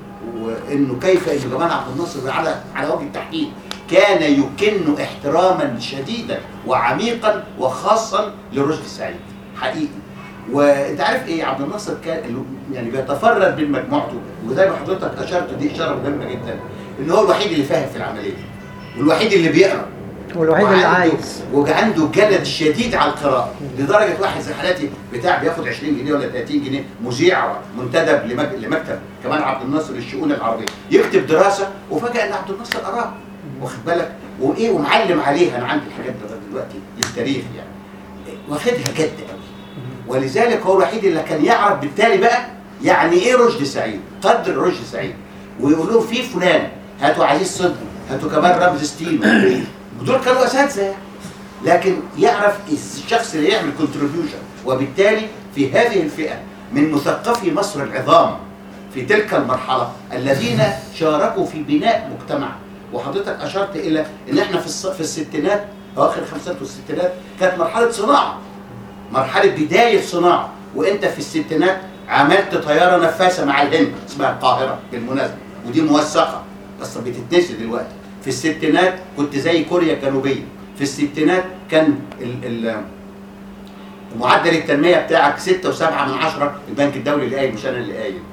وانه كيف ان جمال عبد الناصر على على وجه التحديد كان يكن احتراما شديدا وعميقا وخاصا لرشدي السعيد حقيقي وانت عارف ايه عبد الناصر كان يعني بيتفرد من مجموعته وزي ما حضرتك اشرت دي اشاره مهمه جدا ان هو الوحيد اللي فاهم في العمليه دي والوحيد اللي بيقرا والوحيد اللي وعنده- عايز وعنده جلد شديد على القراءة لدرجة واحد زي حالاتي بتاع بياخد 20 جنيه ولا 30 جنيه مذيع منتدب لمك- لمكتب كمان عبد الناصر للشؤون العربية يكتب دراسة وفجأة ان عبد الناصر قراها واخد بالك وايه ومعلم عليها انا عندي الحاجات دي لغاية دلوقتي للتاريخ يعني واخدها جد قوي ولذلك هو الوحيد اللي كان يعرف بالتالي بقى يعني ايه رشدي سعيد قدر رشدي سعيد ويقول لهم في فلان هاتوا عزيز صدقي هاتوا كمان رمز ستيل ودول كانوا اساتذه يعني. لكن يعرف الشخص اللي يعمل كونتريبيوشن وبالتالي في هذه الفئه من مثقفي مصر العظام في تلك المرحله الذين شاركوا في بناء مجتمع وحضرتك اشرت الى ان احنا في الص- في الستينات اواخر الخمسينات والستينات كانت مرحله صناعه مرحله بدايه صناعه وانت في الستينات عملت طياره نفاثه مع الهند اسمها القاهره بالمناسبه ودي موثقه بس بتتنسي دلوقتي في الستينات كنت زي كوريا الجنوبيه في الستينات كان ال ال معدل التنميه بتاعك 6 و7 من عشرة البنك الدولي اللي قايل مش انا اللي قايل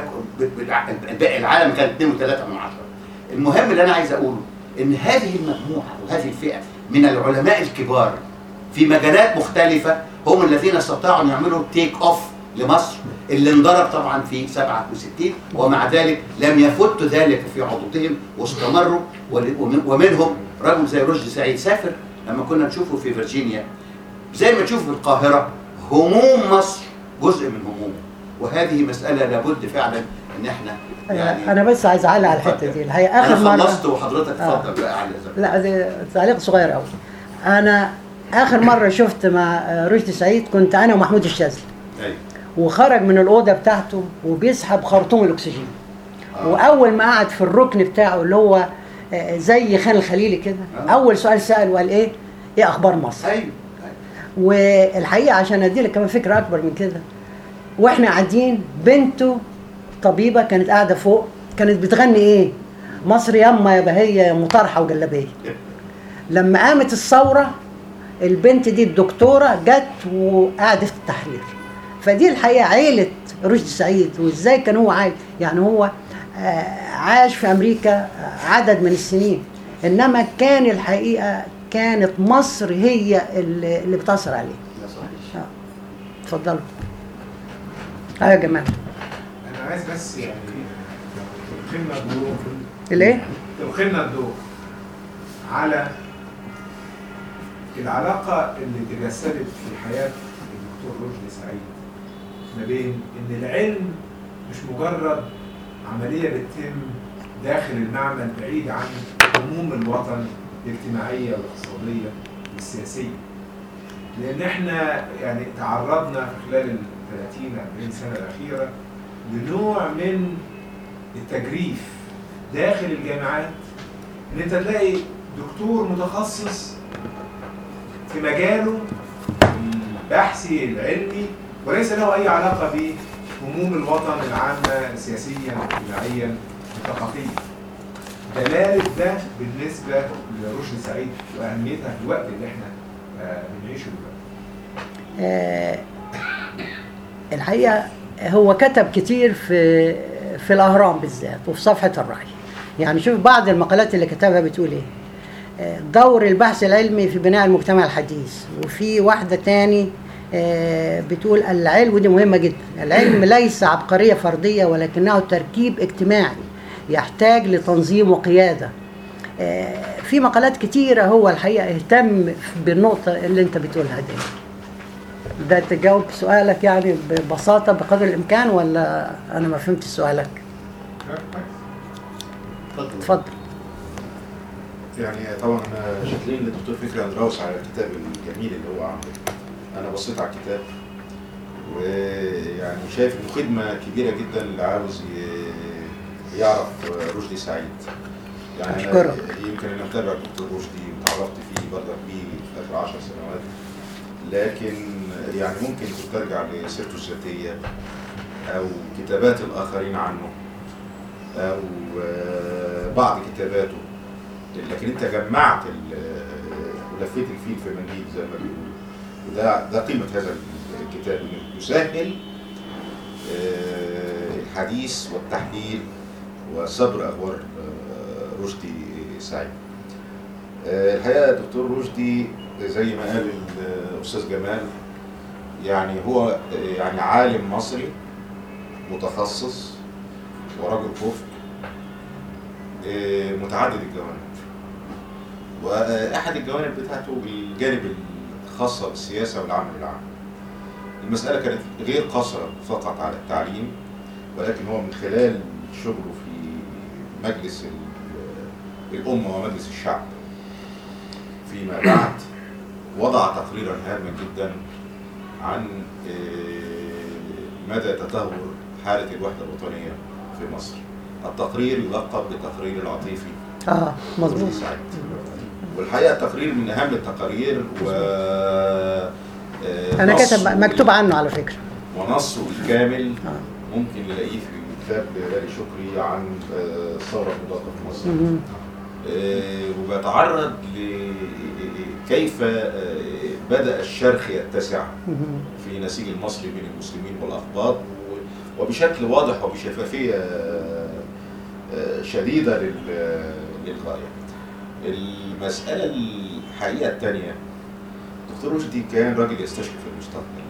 فباقي العالم كان 2 و3 من عشرة المهم اللي انا عايز اقوله ان هذه المجموعه وهذه الفئه من العلماء الكبار في مجالات مختلفه هم الذين استطاعوا ان يعملوا تيك اوف لمصر اللي انضرب طبعا في 67 ومع ذلك لم يفت ذلك في عضدهم واستمروا ول- ومن- ومنهم رجل زي رشدي سعيد سافر لما كنا نشوفه في فيرجينيا زي ما تشوف في القاهرة هموم مصر جزء من همومه وهذه مسألة لابد فعلا ان احنا يعني انا بس عايز اعلق على الحته دي الحقيقه اخر انا مره خلصت وحضرتك آه. اتفضل بقى على ذلك لا ده تعليق صغير قوي انا اخر مره شفت مع آه، رشدي سعيد كنت انا ومحمود الشاذلي أيوة. وخرج من الاوضه بتاعته وبيسحب خرطوم الاكسجين آه. واول ما قعد في الركن بتاعه اللي هو آه، زي خان الخليلي كده آه. اول سؤال ساله قال ايه ايه اخبار مصر ايوه أيوة. والحقيقه عشان ادي لك كمان فكره اكبر من كده واحنا قاعدين بنته طبيبه كانت قاعده فوق كانت بتغني ايه مصر ياما يا بهيه يا مطرحه وجلابيه لما قامت الثوره البنت دي الدكتوره جت وقعدت في التحرير فدي الحقيقه عيله رشدي سعيد وازاي كان هو عايش يعني هو آه، عاش في امريكا آه، عدد من السنين انما كان الحقيقه كانت مصر هي اللي اللي بتاثر عليه ده صحيح اتفضلوا ايوه يا جماعه انا عايز بس يعني تلقينا الضوء الايه تلقينا الضوء على العلاقة اللي تجسدت في حياة الدكتور رشدي سعيد ما بين إن العلم مش مجرد عملية بتتم داخل المعمل بعيد عن هموم الوطن الاجتماعية والاقتصادية والسياسية لأن احنا يعني تعرضنا في خلال ال 30 40 سنة الأخيرة لنوع من التجريف داخل الجامعات ان انت تلاقي دكتور متخصص في مجاله البحثي العلمي وليس له اي علاقه بهموم الوطن العامه سياسيا اجتماعيا ثقافيا دلاله ده بالنسبه لرشدي سعيد واهميتها في الوقت اللي احنا آه، بنعيشه دلوقتي آه، الحقيقه هو كتب كتير في في الاهرام بالذات وفي صفحه الراي يعني شوف بعض المقالات اللي كتبها بتقول ايه آه، دور البحث العلمي في بناء المجتمع الحديث وفي واحده تاني آه، بتقول العلم ودي مهمه جدا العلم ليس عبقريه فرديه ولكنه تركيب اجتماعي يحتاج لتنظيم وقياده آه، في مقالات كتيره هو الحقيقه اهتم بالنقطه اللي انت بتقولها دي ده تجاوب سؤالك يعني ببساطة بقدر الإمكان ولا أنا ما فهمت سؤالك؟ اتفضل اتفضل. يعني طبعا شاكرين للدكتور فكري اندراوس على الكتاب الجميل اللي هو عامله انا بصيت على الكتاب ويعني شايف انه خدمه كبيره جدا اللي عاوز ي- يعرف رشدي سعيد يعني أنا أشكرك. يمكن انا متابع الدكتور رشدي وتعرفت فيه برضك بيه في اخر 10 سنوات لكن يعني ممكن ترجع لسيرته الذاتيه او كتابات الاخرين عنه او آه، بعض كتاباته لكن انت جمعت ال- ولفيت الفيل في منديل زي ما بيقولوا وده ده قيمه هذا الكتاب انه يسهل آه، الحديث والتحليل وصبر اخبار آه، رشدي سعيد. آه، الحقيقه الدكتور رشدي زي ما قال الاستاذ جمال يعني هو آه، يعني عالم مصري متخصص ورجل كفء آه، متعدد الجوانب واحد الجوانب بتاعته الجانب الخاصه بالسياسه والعمل العام المساله كانت غير قاصره فقط على التعليم ولكن هو من خلال شغله في مجلس ال- الامه ومجلس الشعب فيما بعد وضع تقريرا هاما جدا عن آه، مدى تدهور حاله الوحده الوطنيه في مصر التقرير يلقب بتقرير العاطفي اه مظبوط رشدي سعيد والحقيقه تقرير من اهم التقارير و آه، انا كاتب نصه- مكتوب عنه على فكره ونصه الكامل آه. ممكن نلاقيه في كتاب لرالي شكري عن آه، الثوره المضاده في مصر مهم. آه، وبيتعرض لكيف بدأ الشرخ يتسع مهم. في نسيج المصري بين المسلمين والأقباط و- وبشكل واضح وبشفافية آه، آه، شديدة لل- للغاية المسألة الحقيقة الثانية دكتور رشدي كان راجل يستشرف في المستقبل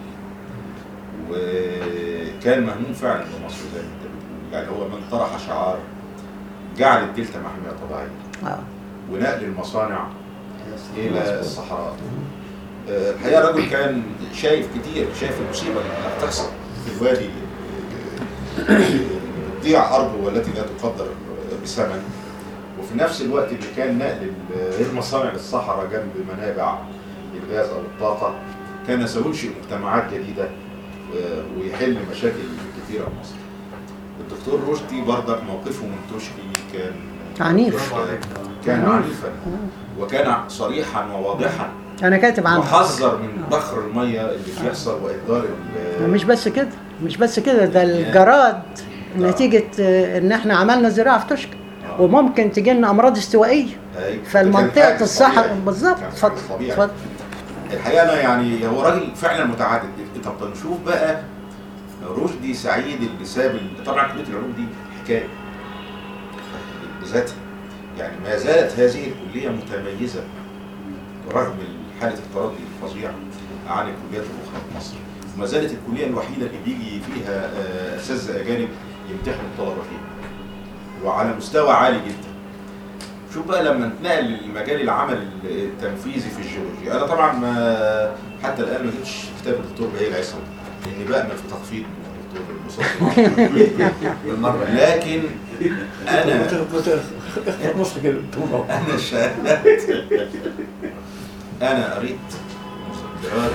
وكان مهموم فعلا بمصر زي ما انت بتقول يعني هو من طرح شعار جعل الدلتا محمية طبيعية اه ونقل المصانع الى الصحراء آه، الحقيقه الراجل كان شايف كتير شايف المصيبه اللي هتحصل في الوادي آه، تضيع ارضه والتي لا تقدر بثمن وفي نفس الوقت اللي كان نقل ال- المصانع للصحراء جنب منابع الغاز او الطاقه كان سينشئ مجتمعات جديده آه، ويحل مشاكل كثيره في مصر. الدكتور رشدي برضك موقفه من توشكي كان عنيف. كان عنيف. عنيفا وكان صريحا وواضحا انا كاتب عنه وحذر من بخر الميه اللي بيحصل واهدار ال- مش بس كده مش بس كده ده الجراد نتيجة آه، ان احنا عملنا زراعة في تشك آه. وممكن تجي لنا امراض استوائية أيوة. فالمنطقة كان حاجز الصحراء طبيعي. بالظبط كان اتفضل حاجز طبيعي. اتفضل الحقيقه انا يعني هو راجل فعلا متعدد طب نشوف بقى رشدي سعيد اللي ساب ال- طبعا كليه العلوم دي حكايه بذاتها يعني ما زالت هذه الكليه متميزه رغم حاله التردي الفظيع عن الكليات الاخرى في مصر وما زالت الكليه الوحيده اللي بيجي فيها آه، اساتذه اجانب يمتحنوا الطلبه فيها وعلى مستوى عالي جدا شوف بقى لما نتنقل لمجال العمل التنفيذي في الجيولوجيا انا طبعا ما حتى الان ما جبتش كتاب الدكتور بهير عصام لاني بامل في تخفيض من الدكتور المصطفى بالمره لكن انا نص كده انا شاهدت انا قريت مذكرات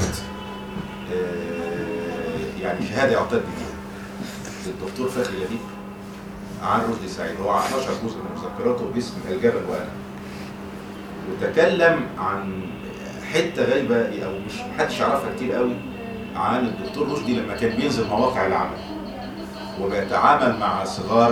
آه، يعني شهاده يعتد بيها للدكتور فخري لبيب عن رشدي سعيد هو 11 جزء من مذكراته باسم الجبل وانا وتكلم عن حته غايبه او مش محدش يعرفها كتير قوي عن الدكتور رشدي لما كان بينزل مواقع العمل وبيتعامل مع صغار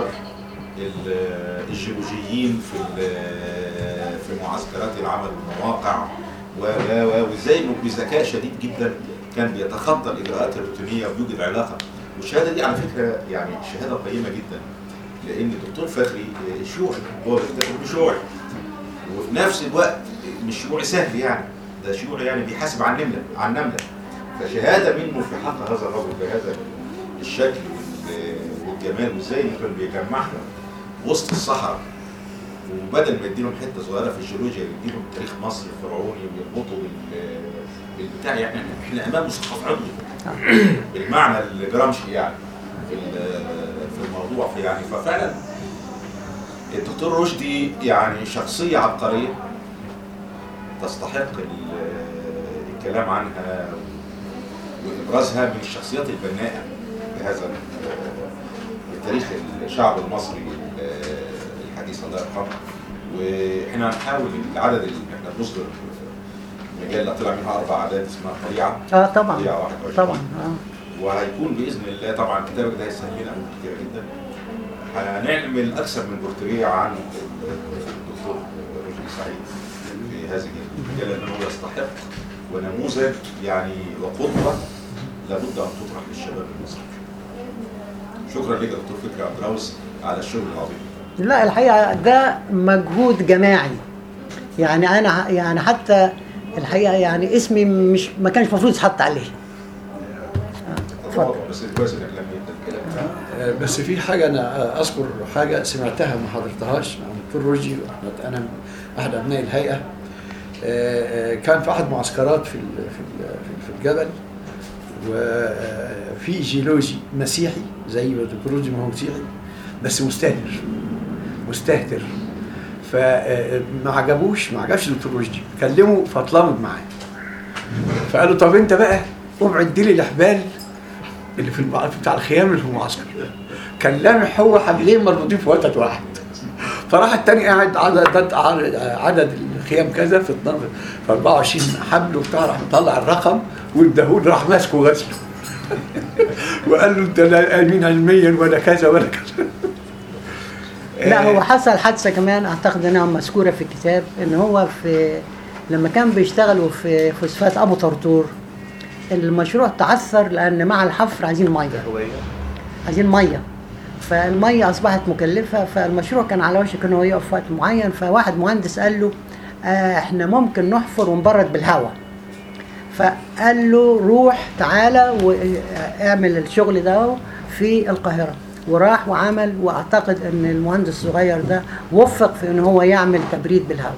ال- الجيولوجيين في ال- في معسكرات العمل والمواقع و و و وازاي انه بذكاء شديد جدا كان بيتخطى الاجراءات الروتينيه ويوجد علاقه والشهاده دي على فكره يعني شهاده قيمه جدا لان الدكتور فخري شيوعي هو بيكتب بشيوعي وفي نفس الوقت مش شيوعي سهل يعني ده شيوعي يعني بيحاسب عن نمله عن نمله فشهاده منه في حق هذا الرجل بهذا الشكل وال- والجمال وازاي انه كان بيجمعنا وسط الصحراء وبدل ما يديلهم حته صغيره في الجيولوجيا يديلهم تاريخ مصر الفرعوني ويربطوا بال بالبتاع يعني احنا امام مثقف عضوي بالمعنى الجرامشي يعني في ال- في الموضوع في يعني ففعلا الدكتور رشدي يعني شخصيه عبقريه تستحق ال- الكلام عنها وابرازها من الشخصيات البناءه في هذا ال- التاريخ الشعب المصري الحديث الله يرحمه واحنا هنحاول العدد اللي احنا بنصدر مجله طلع منها اربع اعداد اسمها طليعه اه طبعا طليعه 21 طبعا اه وهيكون باذن الله طبعا كتابك ده هيسهل لنا امور كتيره جدا هنعمل اكثر من بورتريه عن الدكتور رشدي سعيد في هذه المجله لانه يستحق ونموذج يعني وقدوه لابد ان تطرح للشباب المصري. شكرا لك يا دكتور فكري عبد الراوس على الشغل العظيم. لا الحقيقة ده مجهود جماعي يعني أنا يعني حتى الحقيقة يعني اسمي مش ما كانش المفروض يتحط عليه اتفضل بس كويس انك لم الكلام ده. بس في حاجة أنا أذكر حاجة سمعتها ما حضرتهاش عن الدكتور رشدي أنا أحد أبناء الهيئة آه، آه، كان في أحد معسكرات في ال- في ال- في- في الجبل وفي جيولوجي مسيحي زي ما الدكتور رشدي ما هو مسيحي بس مستهتر مستهتر فما عجبوش ما عجبش الدكتور رشدي كلمه فاتلمض معاه فقالوا طب انت بقى قوم عد لي الاحبال اللي في المع... بتاع الخيام اللي في المعسكر كان لامح هو حبلين مربوطين في وتد واحد فراح التاني قاعد عدد عدد الخيام كذا في 12 في 24 حبل وبتاع راح مطلع الرقم والدهون راح ماسكه غسله وقال له انت لا امين علميا ولا كذا ولا كذا لا هو حصل حادثه كمان اعتقد انها مذكوره في الكتاب ان هو في لما كان بيشتغلوا في فوسفات ابو طرطور المشروع تعثر لان مع الحفر عايزين ميه عايزين ميه فالميه اصبحت مكلفه فالمشروع كان على وشك انه يقف في وقت معين فواحد مهندس قال له آه احنا ممكن نحفر ونبرد بالهواء فقال له روح تعالى واعمل الشغل ده في القاهره وراح وعمل واعتقد ان المهندس الصغير ده وفق في ان هو يعمل تبريد بالهواء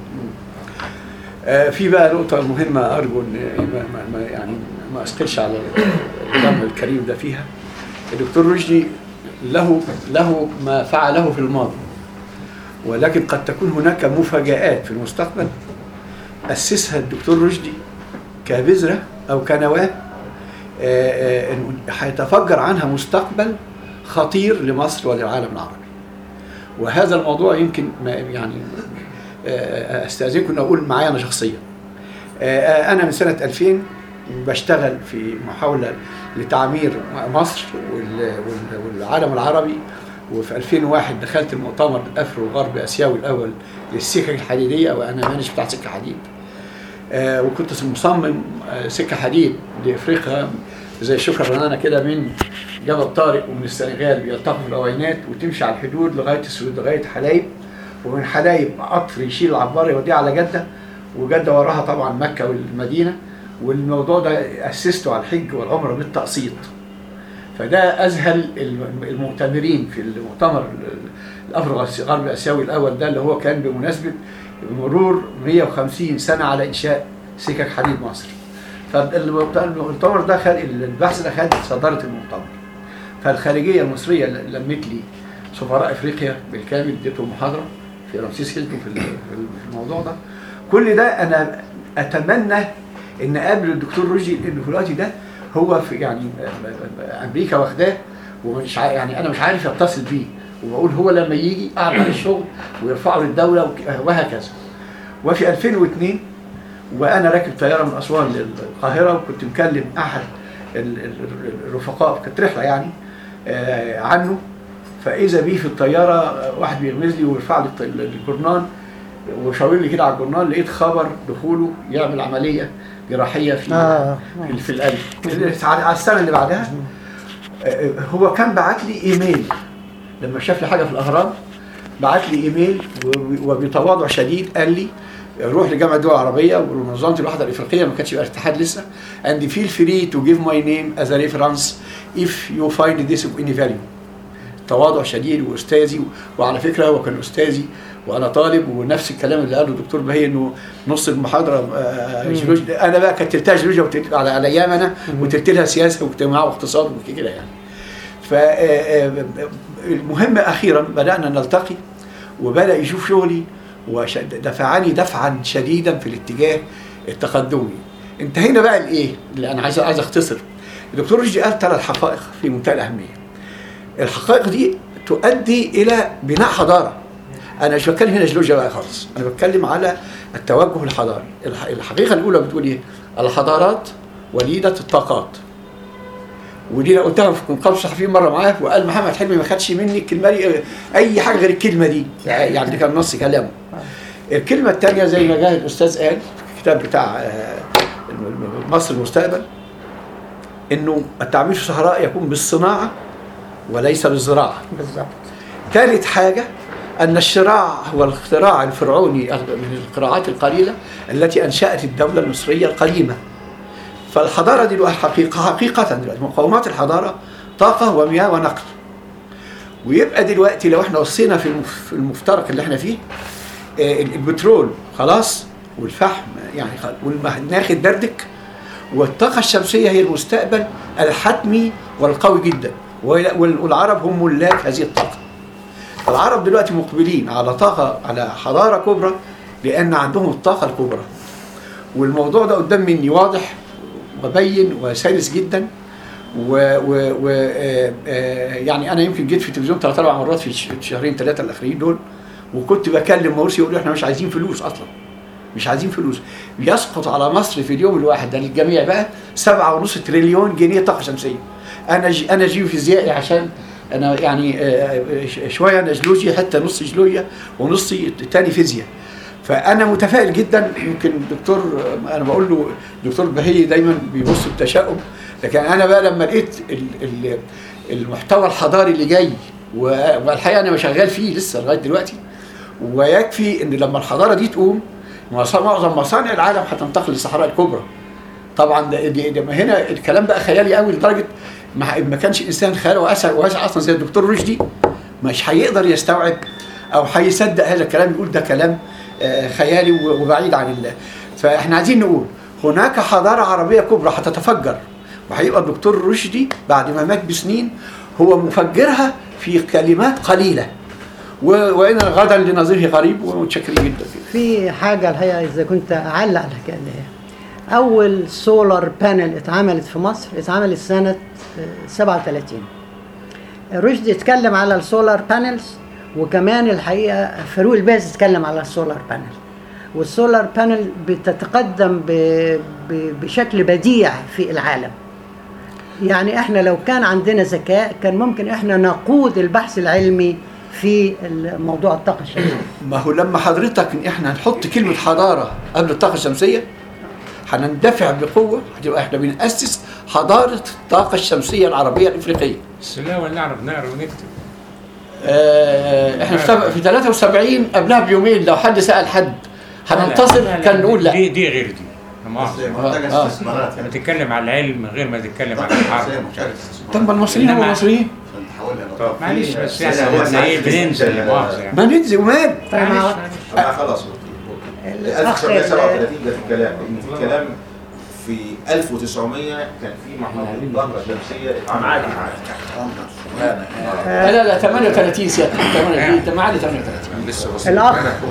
آه، في بقى نقطة مهمة أرجو إن ما ما ما يعني ما أثقلش على الدم الكريم ده فيها. الدكتور رشدي له له ما فعله في الماضي ولكن قد تكون هناك مفاجآت في المستقبل أسسها الدكتور رشدي كبذرة أو كنواة آه، آه، إنه هيتفجر عنها مستقبل خطير لمصر وللعالم العربي. وهذا الموضوع يمكن ما يعني آه، استاذنكم ان اقول معايا انا شخصيا آه، انا من سنه 2000 بشتغل في محاوله لتعمير مصر وال- وال- والعالم العربي وفي 2001 دخلت المؤتمر الافرو غرب اسيوي الاول للسكك الحديديه وانا مانج بتاع سكه حديد آه، وكنت مصمم آه، سكه حديد لافريقيا زي شكرا رنانه كده من جبل طارق ومن السنغال بيلتقوا في العوينات وتمشي على الحدود لغايه السويد لغايه حلايب ومن حلايب قطر يشيل العباره يوديه على جده وجده وراها طبعا مكه والمدينه والموضوع ده اسسته على الحج والعمره بالتقسيط فده اذهل الم- المؤتمرين في المؤتمر الافرو غرب اسيوي الاول ده اللي هو كان بمناسبه مرور 150 سنه على انشاء سكك حديد مصر فالمؤتمر ده خد البحث ده خد صداره المؤتمر فالخارجيه المصريه لمت لي سفراء افريقيا بالكامل اديتهم محاضره في رمسيس هيلتون في ال- في الموضوع ده كل ده انا اتمنى ان اقابل الدكتور رشدي لان في الوقت ده هو في يعني امريكا واخداه ومش عا- يعني انا مش عارف اتصل بيه وبقول هو لما يجي اعرض عليه الشغل ويرفعه للدوله وك- وهكذا وفي 2002 وانا راكب طياره من اسوان للقاهره وكنت مكلم احد ال- ال- الرفقاء كانت رحله يعني آه، عنه فاذا بيه في الطياره آه، واحد بيغمز لي ويرفع لي الط- الجورنال وشاور لي كده على الجورنال لقيت خبر دخوله يعمل عمليه جراحيه في آه. في, في القلب على على السنه اللي بعدها آه، هو كان بعت لي ايميل لما شاف لي حاجه في الاهرام بعت لي ايميل و- وبتواضع شديد قال لي روح لجامعه الدول العربيه ومنظمه الوحده الافريقيه ما كانش يبقى الاتحاد لسه and feel free to give my name as a reference if you find this of any value تواضع شديد واستاذي وعلى فكره هو كان استاذي وانا طالب ونفس الكلام اللي قاله الدكتور بهي انه نص المحاضره آه، جيولوجيا انا بقى كانت تلتها جيولوجيا وتلت- على على ايام انا وتلت لها سياسه واجتماع واقتصاد وكده يعني فالمهم اخيرا بدانا نلتقي وبدا يشوف شغلي ودفعني دفعا شديدا في الاتجاه التقدمي انتهينا بقى لايه اللي انا عايز عايز اختصر الدكتور رشدي قال ثلاث حقائق في منتهى الاهميه الحقائق دي تؤدي الى بناء حضاره انا مش بتكلم هنا جيولوجيا بقى خالص انا بتكلم على التوجه الحضاري الح- الحقيقه الاولى بتقول ايه الحضارات وليده الطاقات ودي انا قلتها في نقاش صحفيين مره معاه وقال محمد حلمي ما خدش مني الكلمه دي اي حاجه غير الكلمه دي يعني ده كان نص كلامه الكلمه الثانيه زي ما جه الاستاذ قال في الكتاب بتاع آه، مصر المستقبل انه التعمير في الصحراء يكون بالصناعه وليس بالزراعه بالظبط ثالث حاجة أن الشراع هو الاختراع الفرعوني من القراءات القليلة التي أنشأت الدولة المصرية القديمة فالحضارة دي بقى حقيقة حقيقة دلوقتي مقومات الحضارة طاقة ومياه ونقل ويبقى دلوقتي لو احنا وصينا في المف- في المفترق اللي احنا فيه آه، البترول خلاص والفحم يعني خلاص والمناخ الدردك والطاقة الشمسية هي المستقبل الحتمي والقوي جدا وال- وال- والعرب هم ملاك هذه الطاقة العرب دلوقتي مقبلين على طاقة على حضارة كبرى لأن عندهم الطاقة الكبرى والموضوع ده قدام مني واضح وبين وسلس جدا و, و, و آه، آه، يعني انا يمكن جيت في التلفزيون ثلاث اربع مرات في الش- الشهرين ثلاثه الاخرين دول وكنت بكلم مرسي يقول لي احنا مش عايزين فلوس اصلا مش عايزين فلوس يسقط على مصر في اليوم الواحد ده للجميع بقى سبعة ونص تريليون جنيه طاقه شمسيه انا جي انا جيوفيزيائي عشان انا يعني آه، ش- شويه انا جيولوجيا حته نص جيولوجيا ونص تاني فيزياء فانا متفائل جدا يمكن الدكتور انا بقول له دكتور بهي دايما بيبص بتشاؤم لكن انا بقى لما لقيت ال- ال- المحتوى الحضاري اللي جاي و- والحقيقه انا شغال فيه لسه لغايه دلوقتي ويكفي ان لما الحضاره دي تقوم مصا- معظم مصانع العالم هتنتقل للصحراء الكبرى طبعا ده دي ده هنا الكلام بقى خيالي قوي لدرجه ما ما كانش انسان خياله واسع واسع اصلا زي الدكتور رشدي مش هيقدر يستوعب او هيصدق هذا الكلام يقول ده كلام آه، خيالي و- وبعيد عن الله فاحنا عايزين نقول هناك حضاره عربيه كبرى هتتفجر وهيبقى الدكتور رشدي بعد ما مات بسنين هو مفجرها في كلمات قليله و- وإن غدا لنظيره قريب ومتشكرين جدا في حاجة الحقيقة إذا كنت أعلق على كده أول سولار بانل اتعملت في مصر اتعملت سنة آه، 37 رشدي اتكلم على السولار بانلز وكمان الحقيقة فاروق الباز اتكلم على السولار بانل والسولار بانل بتتقدم ب- ب- بشكل بديع في العالم يعني احنا لو كان عندنا ذكاء كان ممكن احنا نقود البحث العلمي في موضوع الطاقة الشمسية ما هو لما حضرتك ان احنا نحط كلمه حضاره قبل الطاقه الشمسيه هنندفع بقوه هتبقى احنا بنأسس حضاره الطاقه الشمسيه العربيه الافريقيه. بس لا ولا نعرف نقرا ونكتب آه احنا في سب- في 73 قبلها بيومين لو حد سأل حد هننتصر لا، لا، كان نقول لا. دي دي غير دي لا بس مؤاخذة. محتاجه آه. استثمارات لما يعني تتكلم على العلم غير ما تتكلم على بس هي الحرب محتاجه استثمارات طب ما المصريين هم إنما- المصريين عشان تحولها لطاقة. معلش بس يعني سنة احنا ايه واحدة. بننزل لا مؤاخذة يعني ما ننزل ومال طيب معلش، مع- معلش. آه خلاص اوكي اوكي الأخ 1937 ده في الكلام لان في الكلام في 1900 كان في محطة طاقة شمسية اتعملت لا لا لا 38 سنه 38 ده معالي 38 لسه بس الأخ.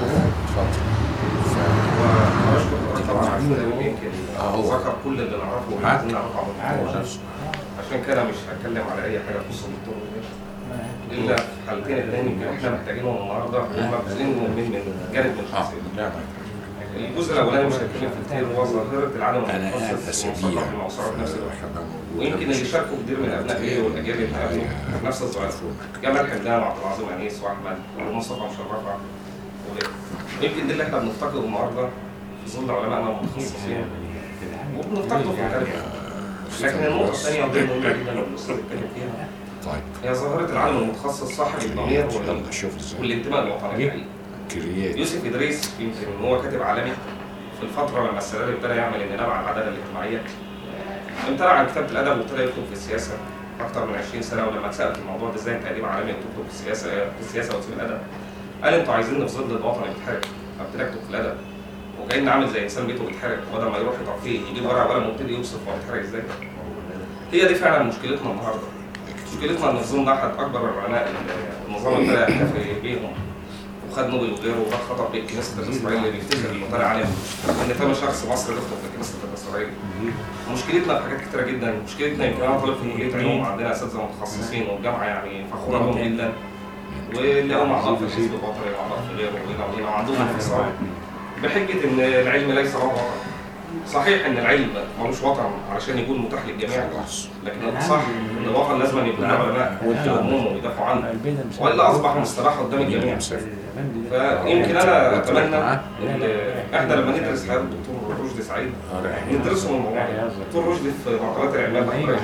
طبعا يمكن ذكر كل اللي نعرفه معاك. وعايزين نعرفه عن الدكتور نفسه. عشان كده مش هتكلم على اي حاجه تخص الدكتور الا في حالتين اتنين يمكن احنا محتاجينهم النهارده هم جزئين مهمين من جانب من اه الشخصيه لا الجزء الاولاني مش هتكلم في كتير هو ظاهره العالم انا قاعد المتخصص اسابيع والمثقف الموسوعات نفس الوقت ويمكن اللي شاركوا كتير من ابناء ايه والاجيال اللي قبله في نفس الظاهره جمال حمدان وعبد العظيم انيس واحمد ومصطفى مشرفه وغيره. يمكن ده اللي احنا بنفتقده النهارده في ظل علمائنا المتخصصين وبنفتقده في التاريخ لكن النقطه الثانيه ودي مهمه جدا اللي الاستاذ اتكلم فيها طيب هي ظاهره العالم المتخصص صاحب الضمير وال- يلا شوف ازاي والانتماء الوطني الحقيقي كرييت يوسف ادريس يمكن هو كاتب عالمي في الفتره لما السادات ابتدى يعمل انقلاب على العداله الاجتماعيه امتنع عن كتابه الادب وابتدى يكتب في السياسه اكثر من 20 سنه ولما اتسال في الموضوع ده ازاي انت اديب عالمي وتكتب في السياسه في السياسه وتسيب الادب قال انتوا عايزين في ظل الوطن بيتحرق فابتدى اكتب في الادب وكان عامل زي انسان بيته بيتحرق بدل ما يروح يطفيه يجيب ورقه وقلم ويبتدي يوصف هو بيتحرق ازاي هي دي فعلا مشكلتنا النهارده مشكلتنا ان النظام ده احد اكبر العلماء النظام ابتدى يحتفي بيهم وخد نوبل وغيره وده خطب بيه كنيسه الاسرائيل اللي بيفتكر المطلع عليهم ان تم شخص مصري يخطب في كنيسه الاسرائيل مشكلتنا في حاجات كتيره جدا مشكلتنا يمكن انا طالب في كليه علوم عندنا اساتذه متخصصين والجامعه يعني فخوره بهم جدا واللي هم اعضاء في الحزب الوطني واعضاء في غيره وغيره وغيره وعندهم انفصال بحجه ان العلم ليس له وطن صحيح ان العلم ملوش وطن علشان يكون متاح للجميع لكن الصح ان الوطن لازم يكون له علماء يهمهم ويدافعوا عنه والا اصبح مصطلح قدام الجميع فيمكن انا اتمنى ان احنا لما ندرس حياه الدكتور رشدي سعيد ندرسه من الموضوع ده. الدكتور رشدي في مقالات العلميه الدكتوراه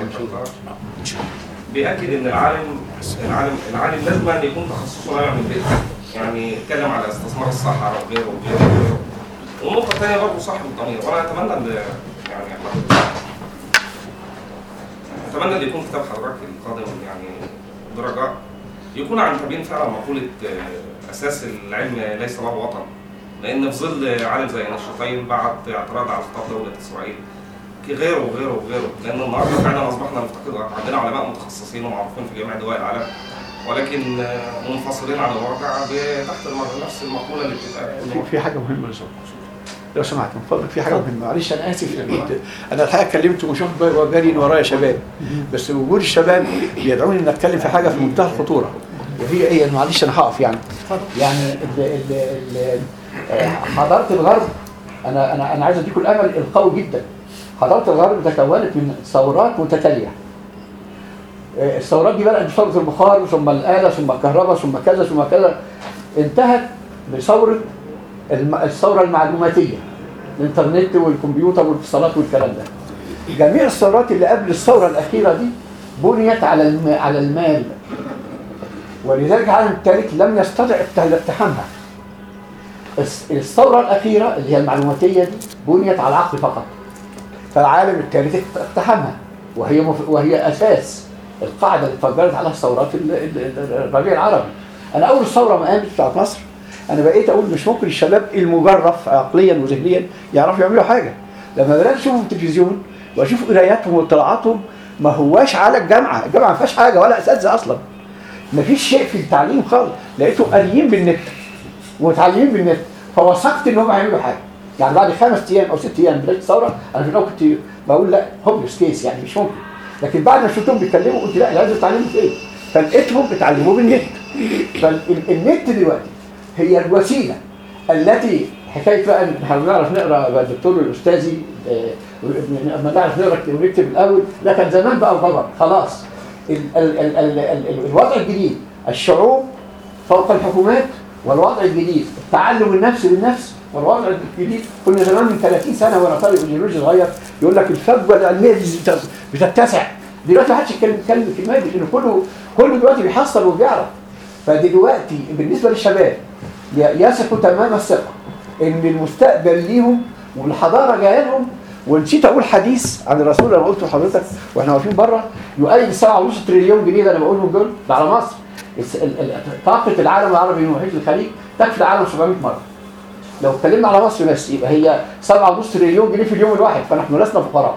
بيأكد ان العالم العالم العالم لازم أن يكون تخصصه نابع من بيئته يعني اتكلم على استثمار الصحراء وغيره وغيره وغيره والنقطه الثانيه برضه صاحب الضمير وانا اتمنى ان يعني اتمنى ان يكون كتاب حضرتك القادم يعني برجاء يكون عن تبيين فعلا مقوله آه، اساس العلم ليس له وطن لان في ظل عالم زي نشاطين بعت اعتراض على خطاب دوله اسرائيل غيره وغيره وغيره لان النهارده فعلا اصبحنا نفتقد عندنا علماء متخصصين ومعروفين في جميع دول العالم ولكن آه، منفصلين عن الواقع ب- تحت الم- نفس المقوله اللي بتتقال في- في حاجه مهمه لو سمحت. لو سمحت من فضلك في حاجه مهمه معلش انا اسف كنت انا الحقيقه اتكلمت وشفت وجاري ورايا شباب بس وجود الشباب بيدعوني ان اتكلم في حاجه في منتهى الخطوره وهي ايه معلش انا هقف يعني يعني ال ال ال آه، حضاره الغرب انا انا انا عايز اديكم الامل القوي جدا حضاره الغرب تكونت من ثورات متتاليه آه، الثورات دي بدات بثوره البخار ثم الاله ثم الكهرباء ثم كذا ثم كذا انتهت بثوره الم- الثوره المعلوماتيه الانترنت والكمبيوتر والاتصالات والكلام ده جميع الثورات اللي قبل الثوره الاخيره دي بنيت على الم... على المال ولذلك العالم الثالث لم يستطع اقتحامها الس- الثوره الاخيره اللي هي المعلوماتيه دي بنيت على العقل فقط فالعالم الثالث اقتحمها وهي مف... وهي اساس القاعده اللي اتفجرت عليها الثورات ال- ال- ال- الربيع العربي انا اول ثوره ما قامت بتاعت مصر انا بقيت اقول مش ممكن الشباب المجرف عقليا وذهنيا يعرفوا يعملوا حاجه لما بدات اشوفهم في التلفزيون واشوف قراياتهم واطلاعاتهم ما هواش على الجامعه الجامعه ما فيهاش حاجه ولا اساتذه اصلا ما فيش شيء في التعليم خالص لقيتهم قاريين بالنت ومتعلمين بالنت فوثقت ان هم هيعملوا حاجه يعني بعد خمس ايام او ست ايام بدايه الثوره انا في الاول كنت بقول لا هوبلس كيس يعني مش ممكن لكن بعد ما شفتهم بيتكلموا قلت لا لازم يتعلموا في ايه فلقيتهم بيتعلموا بالنت فالنت دلوقتي هي الوسيله التي حكايه بقى ان احنا بنعرف نقرا بقى الدكتور الاستاذي آه، لما نعرف نقرا ونكتب الاول ده كان زمان بقى الخبر خلاص ال ال ال ال ال الوضع الجديد الشعوب فوق الحكومات والوضع الجديد التعلم النفسي للنفس والوضع الجديد كنا زمان من 30 سنه وانا طالب ايديولوجي صغير يقول لك الفجوه العلميه دي بت- بتتسع دلوقتي ما حدش يتكلم يتكلم في الكلمات دي لان كله كله دلوقتي بيحصل وبيعرف فدلوقتي بالنسبه للشباب ي- يثقوا تمام الثقه ان المستقبل ليهم والحضاره جايه لهم ونسيت اقول حديث عن الرسول انا قلته لحضرتك واحنا واقفين بره يؤيد 7.5 تريليون جنيه ده انا بقولهم دول ده على مصر الس- ال- ال- طاقه العالم العربي من محيط الخليج تكفي العالم 700 مره لو اتكلمنا على مصر بس يبقى هي 7.5 تريليون جنيه في اليوم الواحد فنحن لسنا فقراء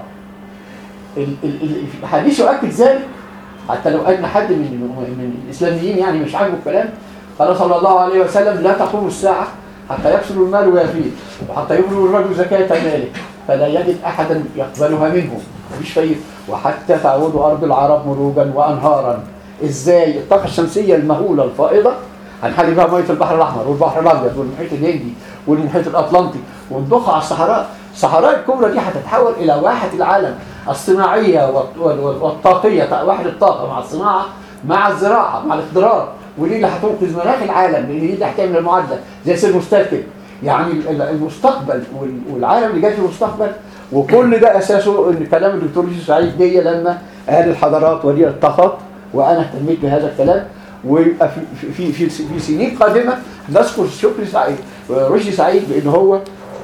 ال- ال- ال- الحديث يؤكد ذلك حتى لو ان حد من من الاسلاميين يعني مش عاجبه الكلام قال صلى الله عليه وسلم لا تقوم الساعه حتى يكسر المال ويفيد وحتى يبلغ الرجل زكاه ماله فلا يجد احدا يقبلها منه مفيش فايده وحتى تعود ارض العرب مروجا وانهارا ازاي الطاقه الشمسيه المهوله الفائضه هنحلي بها ميه البحر الاحمر والبحر الابيض والمحيط الهندي والمحيط الاطلنطي ونضخها على الصحراء الصحراء الكبرى دي هتتحول الى واحه العالم الصناعيه والط- وال- والطاقيه واحد الطاقه مع الصناعه مع الزراعه مع الاخضرار ودي اللي هتنقذ مناخ العالم لان دي اللي هتعمل المعادله زي سير مستكتب يعني ال- المستقبل وال- والعالم اللي جاي في المستقبل وكل ده اساسه ان كلام الدكتور يوسف سعيد جه لما قال الحضارات ودي الطاقات وانا اهتميت بهذا الكلام ويبقى في في في, في, في سنين قادمه نذكر شكري سعيد رشدي سعيد بان هو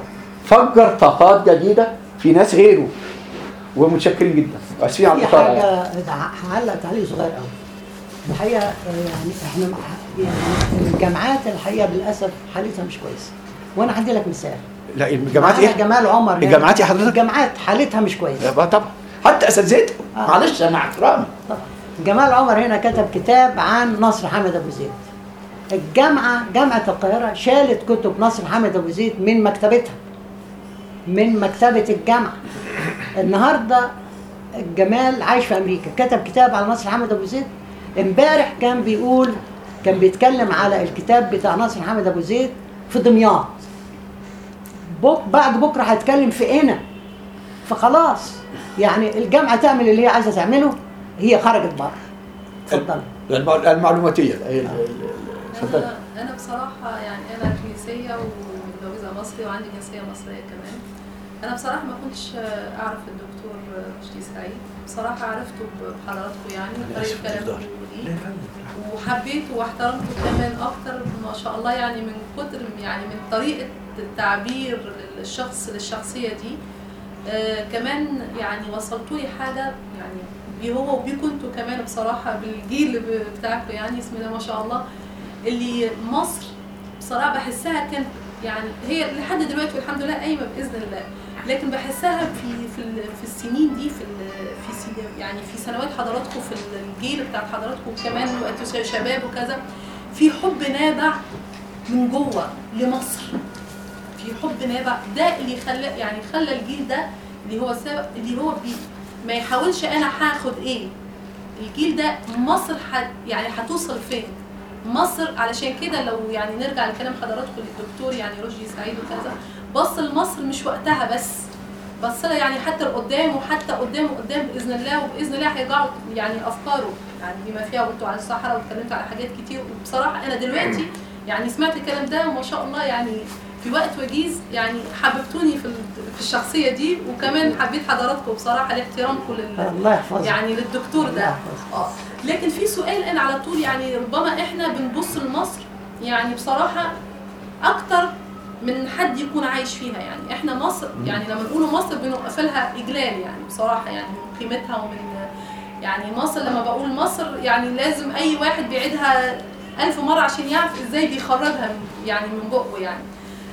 فجر طاقات جديده في ناس غيره ومتشكرين جدا واسفين على في الإطالة يعني. حاجة هعلق تعليق صغير قوي الحقيقة آه، يعني احنا مع- يعني الجامعات الحقيقة للأسف حالتها مش كويسة وأنا هدي لك مثال لا الجامعات معانا ايه؟ جمال عمر هنا. الجامعات يا حضرتك؟ الجامعات حالتها مش كويسة يبقى طبعا حتى اساتذتها آه. معلش انا احترامي طبعا جمال عمر هنا كتب كتاب عن نصر حامد ابو زيد الجامعه جامعه القاهره شالت كتب نصر حامد ابو زيد من مكتبتها من مكتبه الجامعه النهارده جمال عايش في امريكا كتب كتاب على نصر حامد ابو زيد امبارح كان بيقول كان بيتكلم على الكتاب بتاع نصر حامد ابو زيد في دمياط بك بعد بكره هيتكلم في قنا فخلاص يعني الجامعه تعمل اللي هي عايزه تعمله هي خرجت بره اتفضل المع- المعلوماتيه ال- ال- ال- اتفضل انا انا بصراحه يعني انا تونسيه ومتجوزه مصري وعندي جنسيه مصريه كمان انا بصراحه ما كنتش اعرف الدكتور رشدي سعيد بصراحه عرفته بحضراتكم يعني طريقه كلامه ليه وحبيته واحترمته كمان اكتر ما شاء الله يعني من كتر يعني من طريقه التعبير الشخص للشخصيه دي آه كمان يعني وصلتوا لي حاجه يعني بيه هو وبيكم انتوا كمان بصراحه بالجيل ب- بتاعكم يعني اسم الله ما شاء الله اللي مصر بصراحه بحسها كانت يعني هي لحد دلوقتي والحمد لله قايمه باذن الله لكن بحسها في في ال- في السنين دي في ال- في سن- يعني في سنوات حضراتكم في الجيل بتاع حضراتكم كمان وقت شباب وكذا في حب نابع من جوه لمصر في حب نابع ده اللي خلى يعني خلى الجيل ده اللي هو سبب اللي هو بي ما يحاولش انا هاخد ايه الجيل ده مصر حت يعني هتوصل فين مصر علشان كده لو يعني نرجع لكلام حضراتكم للدكتور يعني رشدي سعيد وكذا بص لمصر مش وقتها بس بص لها يعني حتى لقدام وحتى قدام وقدام باذن الله وباذن الله هيرجعوا يعني افكاره يعني بما فيها قلتوا على الصحراء واتكلمت على حاجات كتير وبصراحه انا دلوقتي يعني سمعت الكلام ده وما شاء الله يعني في وقت وجيز يعني حببتوني في ال- في الشخصيه دي وكمان حبيت حضراتكم بصراحه لاحترامكم لل الله يحفظك يعني للدكتور الله ده يحفظك. اه لكن في سؤال انا على طول يعني ربما احنا بنبص لمصر يعني بصراحه اكتر من حد يكون عايش فيها يعني احنا مصر يعني لما نقول مصر بنوقف لها اجلال يعني بصراحه يعني من قيمتها ومن يعني مصر لما بقول مصر يعني لازم اي واحد بيعيدها ألف مرة عشان يعرف ازاي بيخرجها من- يعني من بقه يعني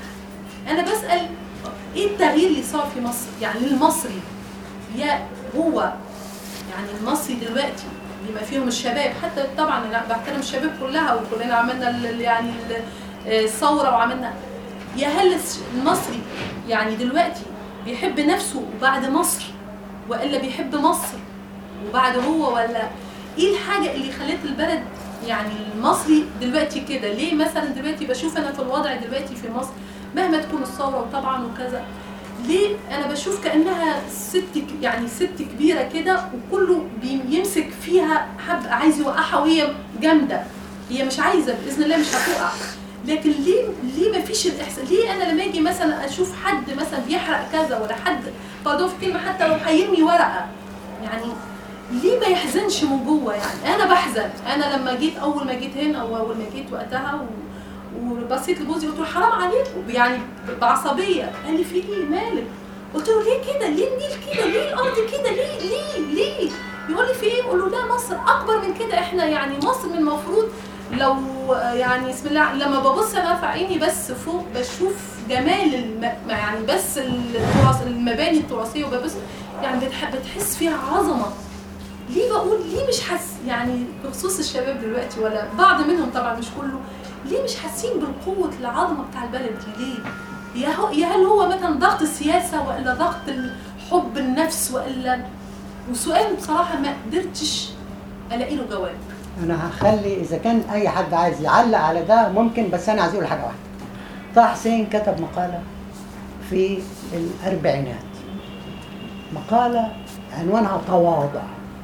انا بسأل ايه التغيير اللي صار في مصر يعني للمصري يا هو يعني المصري دلوقتي بما فيهم الشباب حتى طبعا انا بحترم الشباب كلها وكلنا عملنا ال- يعني ال- الثوره وعملنا يا هل المصري يعني دلوقتي بيحب نفسه بعد مصر والا بيحب مصر وبعد هو ولا ايه الحاجه اللي خلت البلد يعني المصري دلوقتي كده ليه مثلا دلوقتي بشوف انا في الوضع دلوقتي في مصر مهما تكون الثوره وطبعا وكذا ليه انا بشوف كانها ست ك- يعني ست كبيره كده وكله بيمسك فيها حب عايز يوقعها وهي جامده هي مش عايزه باذن الله مش هتقع لكن ليه ليه ما فيش الاحساس ليه انا لما اجي مثلا اشوف حد مثلا بيحرق كذا ولا حد برضه في كلمه حتى لو هيرمي ورقه يعني ليه ما يحزنش من جوه يعني انا بحزن انا لما جيت اول ما جيت هنا او اول ما جيت وقتها و... وبصيت لجوزي قلت له حرام عليكم يعني بعصبيه قال لي في ايه مالك قلت له ليه كده ليه النيل كده ليه الارض كده ليه ليه ليه يقول لي في ايه اقول له لا مصر اكبر من كده احنا يعني مصر من المفروض لو يعني بسم الله لما ببص انا في عيني بس فوق بشوف جمال الم... يعني بس التراث المباني التراثيه وببص يعني بتح... بتحس فيها عظمه ليه بقول ليه مش حاسس يعني بخصوص الشباب دلوقتي ولا بعض منهم طبعا مش كله ليه مش حاسين بالقوة العظمة بتاع البلد دي ليه؟ يا هو يا هل هو مثلا ضغط السياسة ولا ضغط حب النفس ولا وسؤال بصراحة ما قدرتش ألاقي له جواب انا هخلي اذا كان اي حد عايز يعلق على ده ممكن بس انا عايز اقول حاجه واحده طه حسين كتب مقاله في الاربعينات مقاله عنوانها تواضع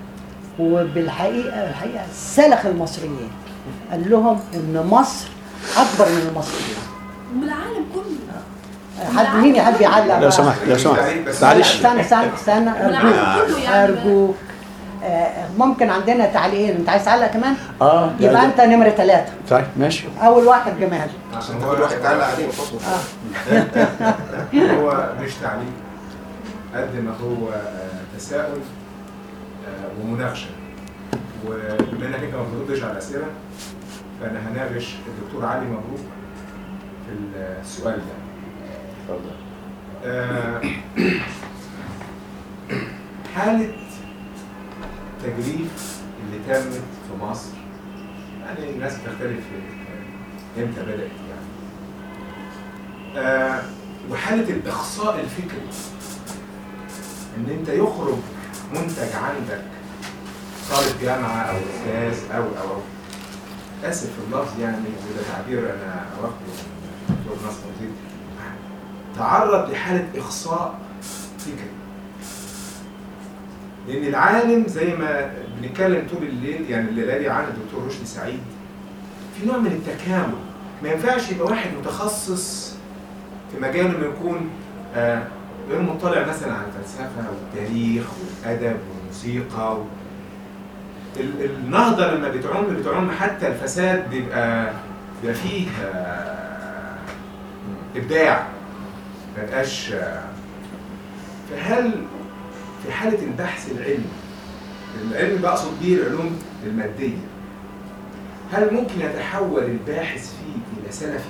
وبالحقيقه الحقيقه سلخ المصريين قال لهم ان مصر اكبر من المصريين ومن العالم كله حد مين يحب يعلق لو بقى؟ سمحت لو سمحت لا، معلش استنى استنى استنى العالم ارجوك كله يعني ارجوك آه، ممكن عندنا تعليقين انت عايز تعلق كمان؟ اه لا، يبقى لا. انت نمره ثلاثه طيب ماشي اول واحد جمال عشان هو الواحد تعلق عليه هو مش تعليق قد ما هو آه، تساؤل آه، ومناقشه وبما انك انت ما بتردش على الاسئله فانا هناقش الدكتور علي مبروك في السؤال ده اتفضل آه، حالة تجريف اللي تمت في مصر يعني الناس بتختلف في امتى بدأت يعني آه، وحالة الإخصاء الفكري إن أنت يخرج منتج عندك طالب جامعة أو أستاذ أو أو أو آسف في اللفظ يعني وده تعبير أنا واخده من دكتور ناصر وزير تعرض لحالة إخصاء فكري لأن العالم زي ما بنتكلم طول الليل يعني الليلة دي عن الدكتور رشدي سعيد في نوع من التكامل ما ينفعش يبقى واحد متخصص في مجال انه يكون آه، غير مطلع مثلا على الفلسفه والتاريخ والادب والموسيقى و... ال- النهضه لما بتعم بتعم حتى الفساد بيبقى بيبقى فيه آه، ابداع ما يبقاش آه، فهل في حاله البحث العلمي العلم بقصد بيه العلوم الماديه هل ممكن يتحول الباحث فيه الى سلفي؟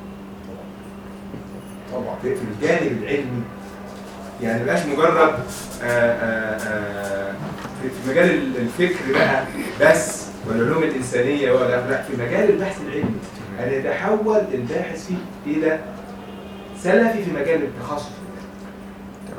طبعا في في الجانب العلمي يعني مبقاش مجرد آآ آآ في في مجال ال- الفكر بقى بس والعلوم الانسانيه ولا لا في مجال البحث العلمي ان يتحول الباحث فيه الى سلفي في مجال التخصص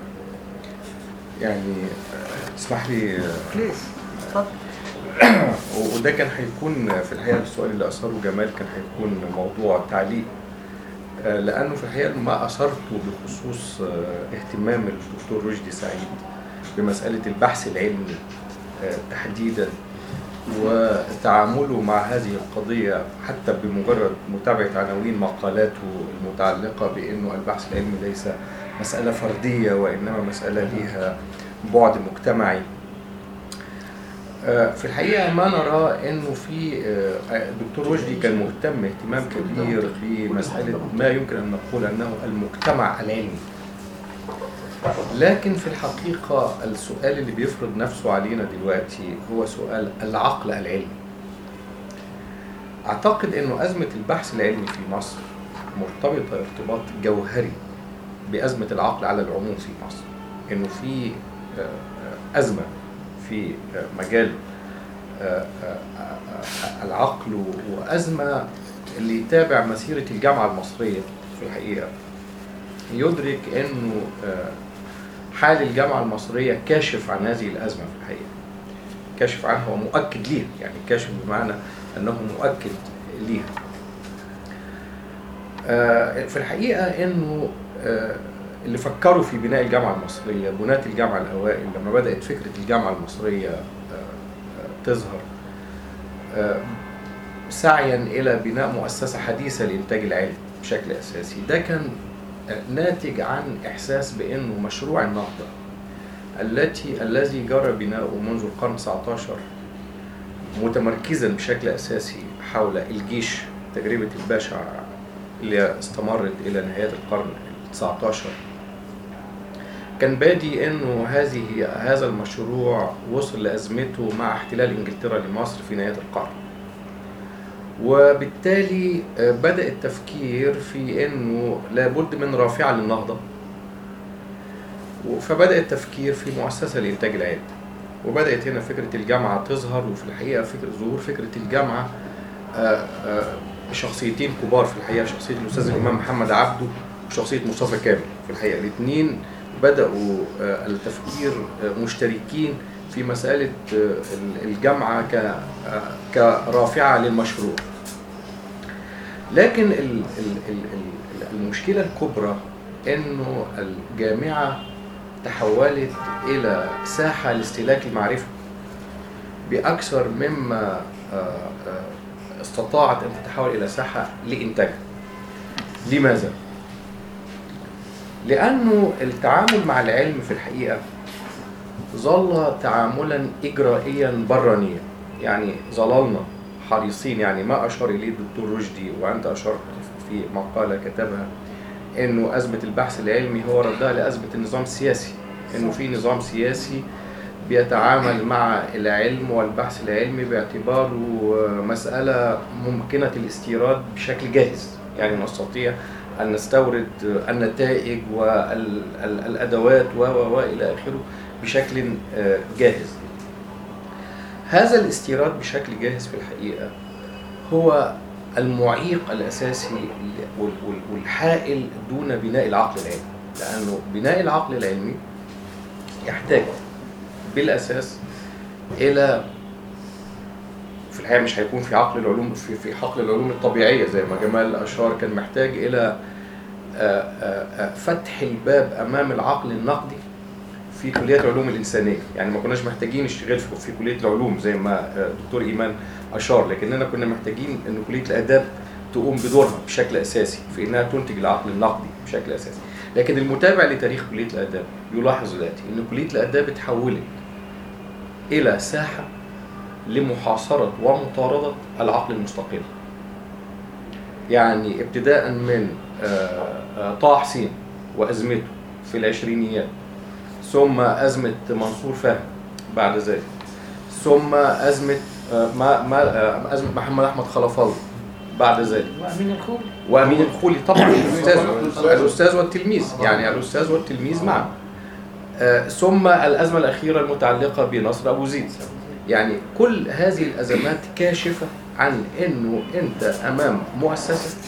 يعني آه، اسمح لي آه، بليز اتفضل و- وده كان هيكون في الحقيقه السؤال اللي اثاره جمال كان هيكون موضوع تعليق آه، لانه في الحقيقه ما اثرته بخصوص آه، اهتمام الدكتور رشدي سعيد بمساله البحث العلمي آه، تحديدا وتعامله مع هذه القضية حتى بمجرد متابعة عناوين مقالاته المتعلقة بأنه البحث العلمي ليس مسألة فردية وإنما مسألة لها بعد مجتمعي آه، في الحقيقة ما نرى أنه في آه، الدكتور رشدي كان مهتم اهتمام كبير بمسألة ما يمكن أن نقول أنه المجتمع العلمي لكن في الحقيقة السؤال اللي بيفرض نفسه علينا دلوقتي هو سؤال العقل العلمي أعتقد أنه أزمة البحث العلمي في مصر مرتبطة ارتباط جوهري بأزمة العقل على العموم في مصر أنه في آه، آه، أزمة في آه، مجال آه، آه، آه، العقل و- وأزمة اللي يتابع مسيرة الجامعة المصرية في الحقيقة يدرك أنه آه، حال الجامعة المصرية كاشف عن هذه الأزمة في الحقيقة كاشف عنها ومؤكد ليها يعني كاشف بمعنى أنه مؤكد ليها آه، في الحقيقة أنه آه، اللي فكروا في بناء الجامعة المصرية بناة الجامعة الأوائل لما بدأت فكرة الجامعة المصرية آه، آه، تظهر آه، سعيا إلى بناء مؤسسة حديثة لإنتاج العلم بشكل أساسي ده كان آه، ناتج عن إحساس بأنه مشروع النهضة التي الذي جرى بناؤه منذ القرن 19 متمركزا بشكل أساسي حول الجيش تجربة الباشا اللي استمرت إلى نهاية القرن ال 19 كان بادي انه هذه هذا المشروع وصل لازمته مع احتلال انجلترا لمصر في نهايه القرن. وبالتالي آه، بدا التفكير في انه لابد من رافعه للنهضه. فبدا التفكير في مؤسسه لانتاج العلم. وبدات هنا فكره الجامعه تظهر وفي الحقيقه فكره ظهور فكره الجامعه آه، آه، بشخصيتين كبار في الحقيقه شخصيه الاستاذ الامام محمد عبده وشخصيه مصطفى كامل في الحقيقه الاثنين بداوا آه، التفكير آه، مشتركين في مساله آه، الجامعه ك آه، كرافعه للمشروع لكن ال- ال- ال- ال- المشكله الكبرى انه الجامعه تحولت الى ساحه لاستهلاك المعرفه باكثر مما آه، آه، استطاعت ان تتحول الى ساحه لانتاجها لماذا لانه التعامل مع العلم في الحقيقه ظل تعاملا اجرائيا برانيا يعني ظللنا حريصين يعني ما اشار اليه الدكتور رشدي وانت اشرت في مقاله كتبها انه ازمه البحث العلمي هو ردها لازمه النظام السياسي انه في نظام سياسي بيتعامل مع العلم والبحث العلمي باعتباره مسألة ممكنة الاستيراد بشكل جاهز يعني نستطيع أن نستورد النتائج والأدوات و و و إلى آخره بشكل آه، جاهز هذا الاستيراد بشكل جاهز في الحقيقة هو المعيق الأساسي وال- وال- والحائل دون بناء العقل العلمي لأنه بناء العقل العلمي يحتاج بالاساس الى في الحقيقه مش هيكون في عقل العلوم في في حقل العلوم الطبيعيه زي ما جمال اشار كان محتاج الى آه، آه، آه، فتح الباب امام العقل النقدي في كليات العلوم الانسانيه يعني ما كناش محتاجين نشتغل في في كليه العلوم زي ما آه، دكتور ايمان اشار لكننا كنا محتاجين ان كليه الاداب تقوم بدورها بشكل اساسي في انها تنتج العقل النقدي بشكل اساسي لكن المتابع لتاريخ كليه الاداب يلاحظ دلوقتي ان كليه الاداب اتحولت الى ساحه لمحاصره ومطارده العقل المستقل يعني ابتداء من آه، آه، طه حسين وازمته في العشرينيات ثم ازمه منصور فهمي بعد ذلك ثم ازمه آه، ما ما آه، ازمه محمد احمد خلف الله بعد ذلك وامين الخولي وامين الخولي طبعا الاستاذ الاستاذ والتلميذ يعني الاستاذ والتلميذ معا آه، ثم الازمه الاخيره المتعلقه بنصر ابو زيد يعني كل هذه الازمات كاشفه عن انه انت امام مؤسسه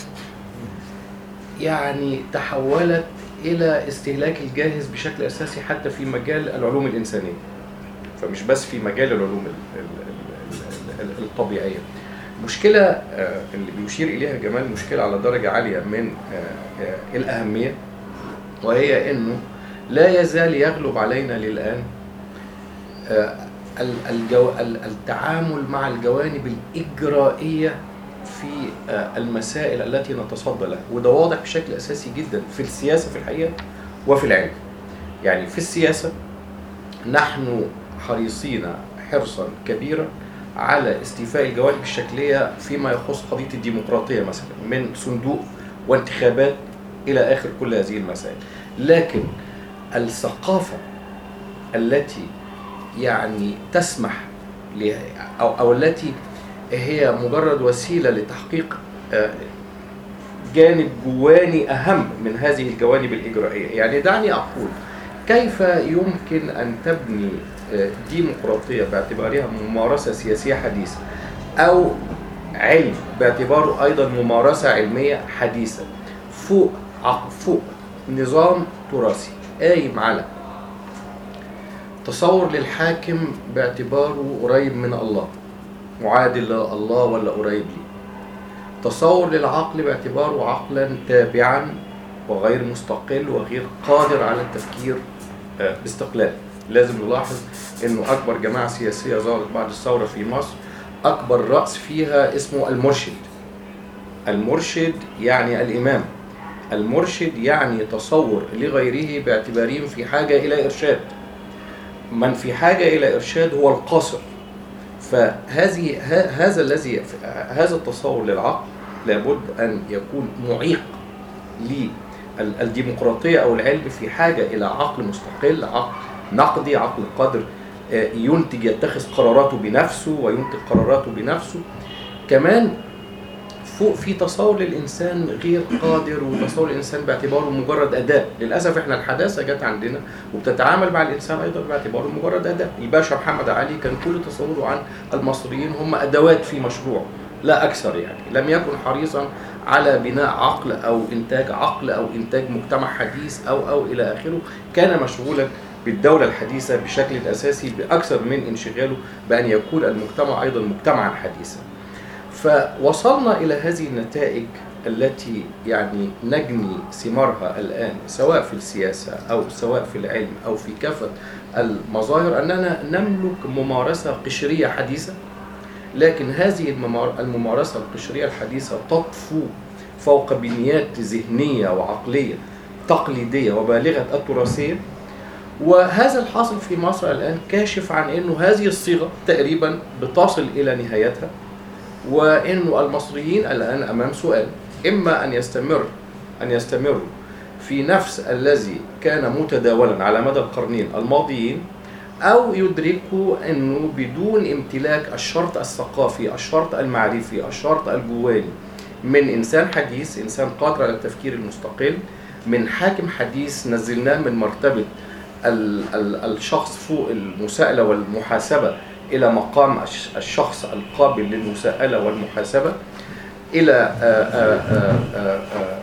يعني تحولت الى استهلاك الجاهز بشكل اساسي حتى في مجال العلوم الانسانيه فمش بس في مجال العلوم ال- ال- ال- ال- ال- الطبيعيه. مشكله آه، اللي بيشير اليها جمال مشكله على درجه عاليه من آه، آه، الاهميه وهي انه لا يزال يغلب علينا للان آه، ال- الجو ال- التعامل مع الجوانب الإجرائية في آه، المسائل التي نتصدى لها وده واضح بشكل أساسي جدا في السياسة في الحقيقة وفي العلم يعني في السياسة نحن حريصين حرصا كبيرا على استيفاء الجوانب الشكلية فيما يخص قضية الديمقراطية مثلا من صندوق وانتخابات إلى آخر كل هذه المسائل لكن الثقافة التي يعني تسمح ل- أو, أو التي هي مجرد وسيلة لتحقيق آه، جانب جواني أهم من هذه الجوانب الإجرائية يعني دعني أقول كيف يمكن أن تبني آه، ديمقراطية باعتبارها ممارسة سياسية حديثة أو علم باعتباره أيضا ممارسة علمية حديثة فوق عق- فوق نظام تراثي قايم على تصور للحاكم باعتباره قريب من الله معادل لله ولا قريب ليه تصور للعقل باعتباره عقلا تابعا وغير مستقل وغير قادر على التفكير آه، باستقلال لازم نلاحظ انه اكبر جماعه سياسيه ظهرت بعد الثوره في مصر اكبر راس فيها اسمه المرشد المرشد يعني الامام المرشد يعني تصور لغيره باعتبارهم في حاجه الى ارشاد من في حاجه الى ارشاد هو القاصر فهذه ه- هذا الذي هذا التصور للعقل لابد ان يكون معيق للديمقراطيه او العلم في حاجه الى عقل مستقل عقل نقدي عقل قادر آه، ينتج يتخذ قراراته بنفسه وينتج قراراته بنفسه كمان فوق في تصور للانسان غير قادر وتصور الانسان باعتباره مجرد اداه للاسف احنا الحداثه جت عندنا وبتتعامل مع الانسان ايضا باعتباره مجرد اداه الباشا محمد علي كان كل تصوره عن المصريين هم ادوات في مشروع لا اكثر يعني لم يكن حريصا على بناء عقل او انتاج عقل او انتاج مجتمع حديث او او الى اخره كان مشغولا بالدولة الحديثة بشكل أساسي بأكثر من انشغاله بأن يكون المجتمع أيضا مجتمعا حديثا فوصلنا إلى هذه النتائج التي يعني نجني ثمارها الآن سواء في السياسة أو سواء في العلم أو في كافة المظاهر أننا نملك ممارسة قشرية حديثة لكن هذه الممار- الممارسة القشرية الحديثة تطفو فوق بنيات ذهنية وعقلية تقليدية وبالغة التراثية وهذا الحاصل في مصر الآن كاشف عن أنه هذه الصيغة تقريبا بتصل إلى نهايتها وأنه المصريين الآن أمام سؤال إما أن يستمر أن يستمروا في نفس الذي كان متداولا على مدى القرنين الماضيين أو يدركوا أنه بدون امتلاك الشرط الثقافي الشرط المعرفي الشرط الجواني من إنسان حديث إنسان قادر على التفكير المستقل من حاكم حديث نزلناه من مرتبة ال- ال- الشخص فوق المساءلة والمحاسبة إلى مقام الش- الشخص القابل للمساءلة والمحاسبة إلى آه، آه، آه، آه،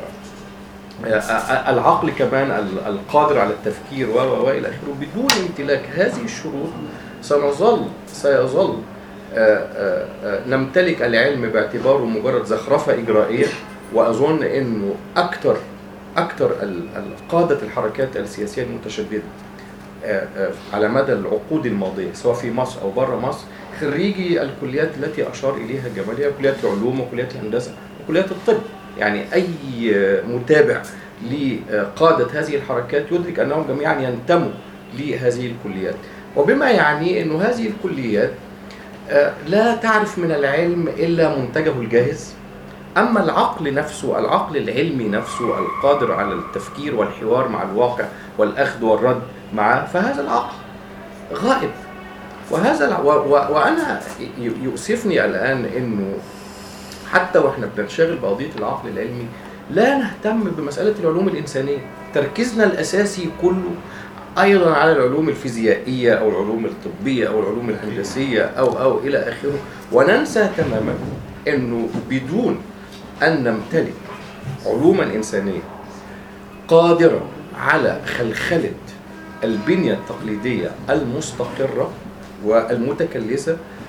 آه، آه، العقل كمان ال- القادر على التفكير و و- والى اخره بدون امتلاك هذه الشروط سنظل سيظل آه، آه، آه، نمتلك العلم باعتباره مجرد زخرفه اجرائيه واظن انه اكثر اكثر ال- ال- قاده الحركات السياسيه المتشدده آه، آه، على مدى العقود الماضيه سواء في مصر او بره مصر خريجي الكليات التي اشار اليها جمال هي كليات العلوم وكليات الهندسه وكليات الطب يعني اي آه، متابع لقاده هذه الحركات يدرك انهم جميعا ينتموا لهذه الكليات وبما يعني انه هذه الكليات آه، لا تعرف من العلم الا منتجه الجاهز اما العقل نفسه العقل العلمي نفسه القادر على التفكير والحوار مع الواقع والاخذ والرد معه فهذا العقل غائب وهذا الع- و و وانا ي- يؤسفني الان انه حتى واحنا بننشغل بقضيه العقل العلمي لا نهتم بمساله العلوم الانسانيه تركيزنا الاساسي كله ايضا على العلوم الفيزيائيه او العلوم الطبيه او العلوم الهندسيه او او الى اخره وننسى تماما انه بدون ان نمتلك علوما انسانيه قادره على خلخله البنيه التقليديه المستقره والمتكلسه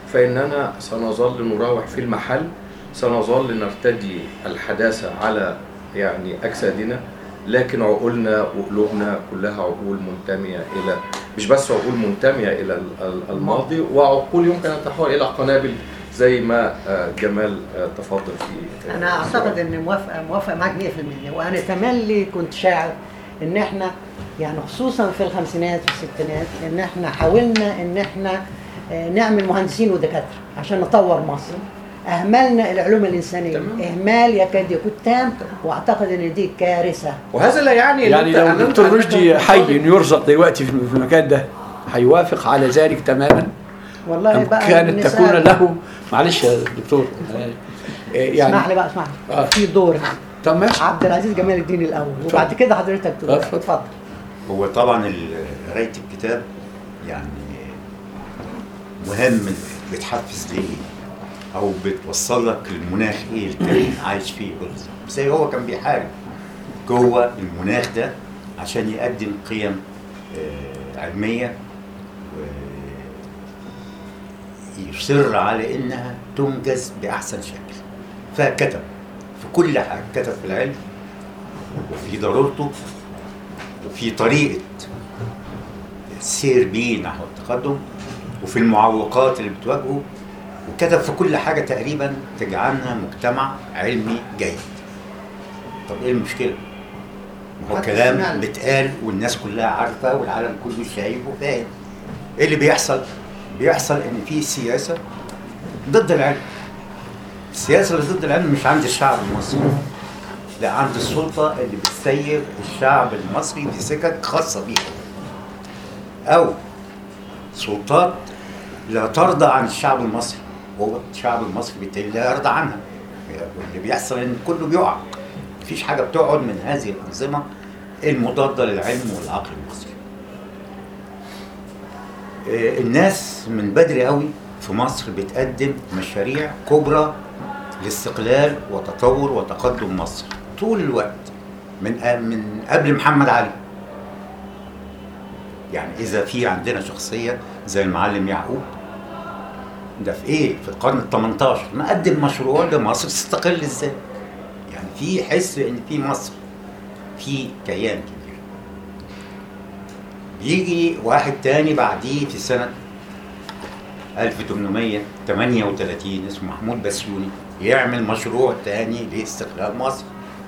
فإننا سنظل نراوح في المحل سنظل نرتدي الحداثة على يعني أجسادنا لكن عقولنا وقلوبنا كلها عقول منتمية إلى مش بس عقول منتمية إلى ال- ال- الماضي وعقول يمكن أن تحول إلى قنابل زي ما آه، جمال آه، تفضل فيه انا اعتقد ان موافقه موافقه معاك 100% وانا تملي كنت شاعر ان احنا يعني خصوصا في الخمسينات والستينات ان احنا حاولنا ان احنا آه، نعمل مهندسين ودكاتره عشان نطور مصر اهملنا العلوم الانسانيه اهمال يكاد يكون تام واعتقد ان دي كارثه وهذا لا يعني إن يعني أنت- لو أن أنت- الدكتور أنت رشدي حي تطالب- إنه يرزق دلوقتي في في المكان ده هيوافق على ذلك تماما والله أم بقى كانت نسأل- تكون له معلش يا دكتور آه، يعني اسمح لي بقى اسمح لي آه. في دور طب ماشي عبد العزيز جمال الدين الاول وبعد كده حضرتك تقول اتفضل. اتفضل هو طبعا ال- قرايه الكتاب يعني مهم بتحفز ليه او بتوصل لك المناخ ايه اللي كان عايش فيه بالظبط زي هو كان بيحارب جوه المناخ ده عشان يقدم قيم آه، علميه ويصر على انها تنجز باحسن شكل فكتب في كل حاجه كتب في العلم وفي ضرورته وفي طريقه السير بيه نحو التقدم وفي المعوقات اللي بتواجهه وكتب في كل حاجه تقريبا تجعلنا مجتمع علمي جيد طب ايه المشكله؟ ما هو حتى كلام سمعنا. بيتقال والناس كلها عارفه والعالم كله شايف وفاهم ايه اللي بيحصل؟ بيحصل ان في سياسه ضد العلم السياسه اللي ضد العلم مش عند الشعب المصري لا عند السلطه اللي بتسير الشعب المصري في سكك خاصه بيه او سلطات لا ترضى عن الشعب المصري هو الشعب المصري بالتالي لا يرضى عنها واللي بيحصل ان كله بيقع مفيش حاجه بتقعد من هذه الانظمه المضاده للعلم والعقل المصري آه، الناس من بدري قوي في مصر بتقدم مشاريع كبرى لاستقلال وتطور وتقدم مصر طول الوقت من من قبل محمد علي يعني اذا في عندنا شخصيه زي المعلم يعقوب ده في ايه في القرن ال 18 مقدم مشروع لمصر تستقل ازاي يعني في حس ان في مصر في كيان كبير بيجي واحد تاني بعديه في سنه 1838 اسمه محمود بسيوني يعمل مشروع تاني لاستقلال مصر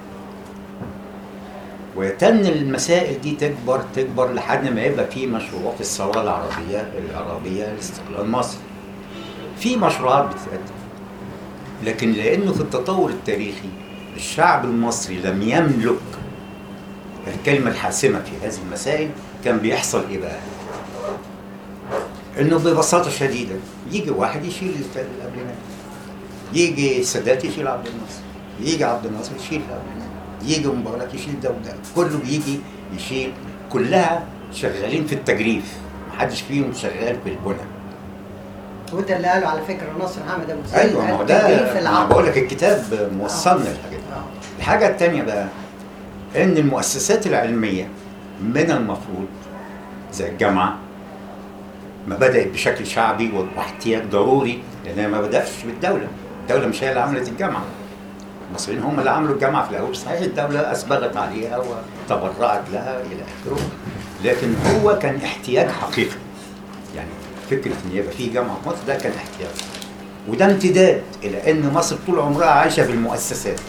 وتن المسائل دي تكبر تكبر لحد ما يبقى في مشروع في الثوره العربيه العربيه لاستقلال مصر. في مشروعات بتتقدم لكن لانه في التطور التاريخي الشعب المصري لم يملك الكلمه الحاسمه في هذه المسائل كان بيحصل ايه بقى؟ انه ببساطه شديده يجي واحد يشيل اللي قبلنا يجي السادات يشيل عبد الناصر يجي عبد الناصر يشيل قبلنا يجي مبارك يشيل ده وده كله بيجي يشيل كلها شغالين في التجريف محدش فيهم شغال في البنى وده اللي قاله على فكره ناصر حامد ابو زيد ايوه ما هو ده التجريف انا العقل. بقول لك الكتاب موصلنا الحاجات دي الحاجه الثانيه بقى ان المؤسسات العلميه من المفروض زي الجامعه ما بدات بشكل شعبي واحتياج ضروري لانها ما بداتش بالدوله الدوله مش هي اللي عملت الجامعه المصريين هم اللي عملوا الجامعه في الاول صحيح الدوله اسبغت عليها وتبرعت لها الى اخره لكن هو كان احتياج حقيقي يعني فكره ان يبقى في جامعه في مصر ده كان احتياج وده امتداد الى ان مصر طول عمرها عايشه بالمؤسسات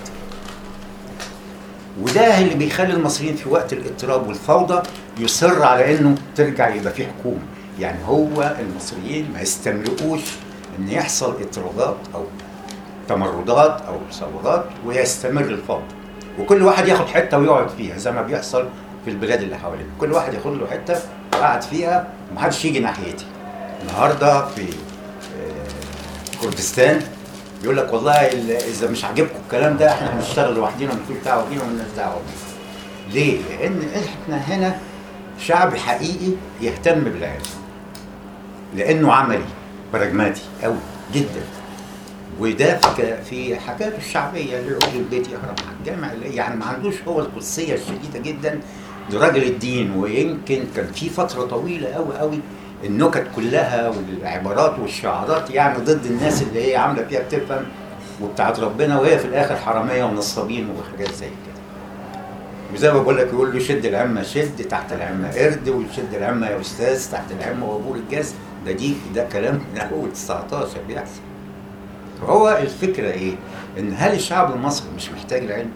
وده اللي بيخلي المصريين في وقت الاضطراب والفوضى يصر على انه ترجع يبقى في حكومه يعني هو المصريين ما يستملقوش ان يحصل اضطرابات او تمردات او ثورات ويستمر الفوضى وكل واحد ياخد حته ويقعد فيها زي ما بيحصل في البلاد اللي حوالينا كل واحد ياخد له حته وقعد فيها ومحدش يجي ناحيتي النهارده في آه، كردستان يقول لك والله ال- اذا مش عاجبكم الكلام ده احنا هنشتغل لوحدينا ومفيش دعوه بينا ومالناش دعوه بيه. ليه؟ لان احنا هنا شعب حقيقي يهتم بالعلم لانه عملي براجماتي قوي جدا وده في ك- في حكايته الشعبيه اللي يقعد البيت يهرب على الجامع اللي- يعني ما عندوش هو القدسيه الشديده جدا لراجل الدين ويمكن كان في فتره طويله قوي قوي النكت كلها والعبارات والشعارات يعني ضد الناس اللي هي عامله فيها بتفهم وبتاعت ربنا وهي في الاخر حراميه ونصابين وحاجات زي كده وزي ما بقول لك يقول له شد العمه شد تحت العمه قرد وشد العمه يا استاذ تحت العمه وابور الجاز ده دي ده كلام من اول 19 بيحصل فهو الفكره ايه؟ ان هل الشعب المصري مش محتاج العلم؟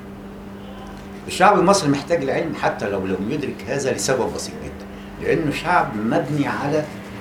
الشعب المصري محتاج العلم حتى لو لم يدرك هذا لسبب بسيط جدا لانه شعب مبني على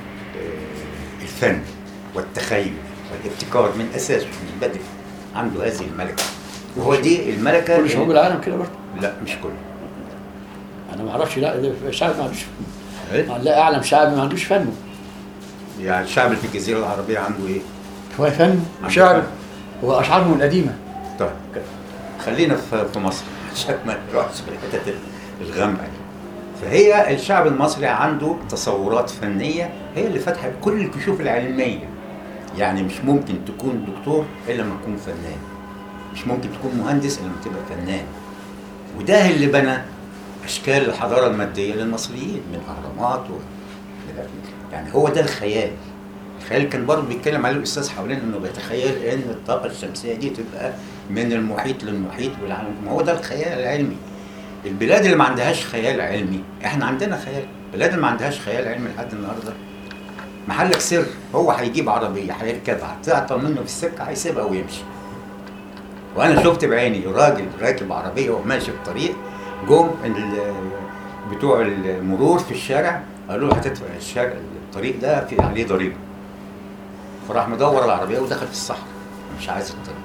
آه، الفن والتخيل والابتكار من اساسه من بدري عنده هذه الملكه وهو دي الملكه كل شعوب العالم كده برضه لا مش كله انا ما اعرفش لا ده الشعب ما عندوش فن لا اعلم شعب ما عندوش فن يعني الشعب اللي في الجزيره العربيه عنده ايه؟ هو فن وشعر واشعارهم القديمه طيب خلينا في في مصر عشان ما نروحش في الحتت الغامقه دي فهي الشعب المصري عنده تصورات فنيه هي اللي فاتحه كل الكشوف العلميه يعني مش ممكن تكون دكتور الا لما تكون فنان مش ممكن تكون مهندس الا لما تبقى فنان وده اللي بنى اشكال الحضاره الماديه للمصريين من اهرامات و يعني هو ده الخيال الخيال كان برضه بيتكلم عليه الاستاذ حوالين انه بيتخيل ان الطاقه الشمسيه دي تبقى من المحيط للمحيط والعالم ما هو ده الخيال العلمي البلاد اللي ما عندهاش خيال علمي احنا عندنا خيال البلاد اللي ما عندهاش خيال علمي لحد النهارده محلك سر هو هيجيب عربيه هيركبها تعطل منه في السكه هيسيبها ويمشي وانا شفت بعيني راجل راكب عربيه وماشي في الطريق جم ال- بتوع المرور في الشارع قالوا له هتدفع الشارع الطريق ده في عليه ضريبه فراح مدور العربيه ودخل في الصحراء مش عايز الطريق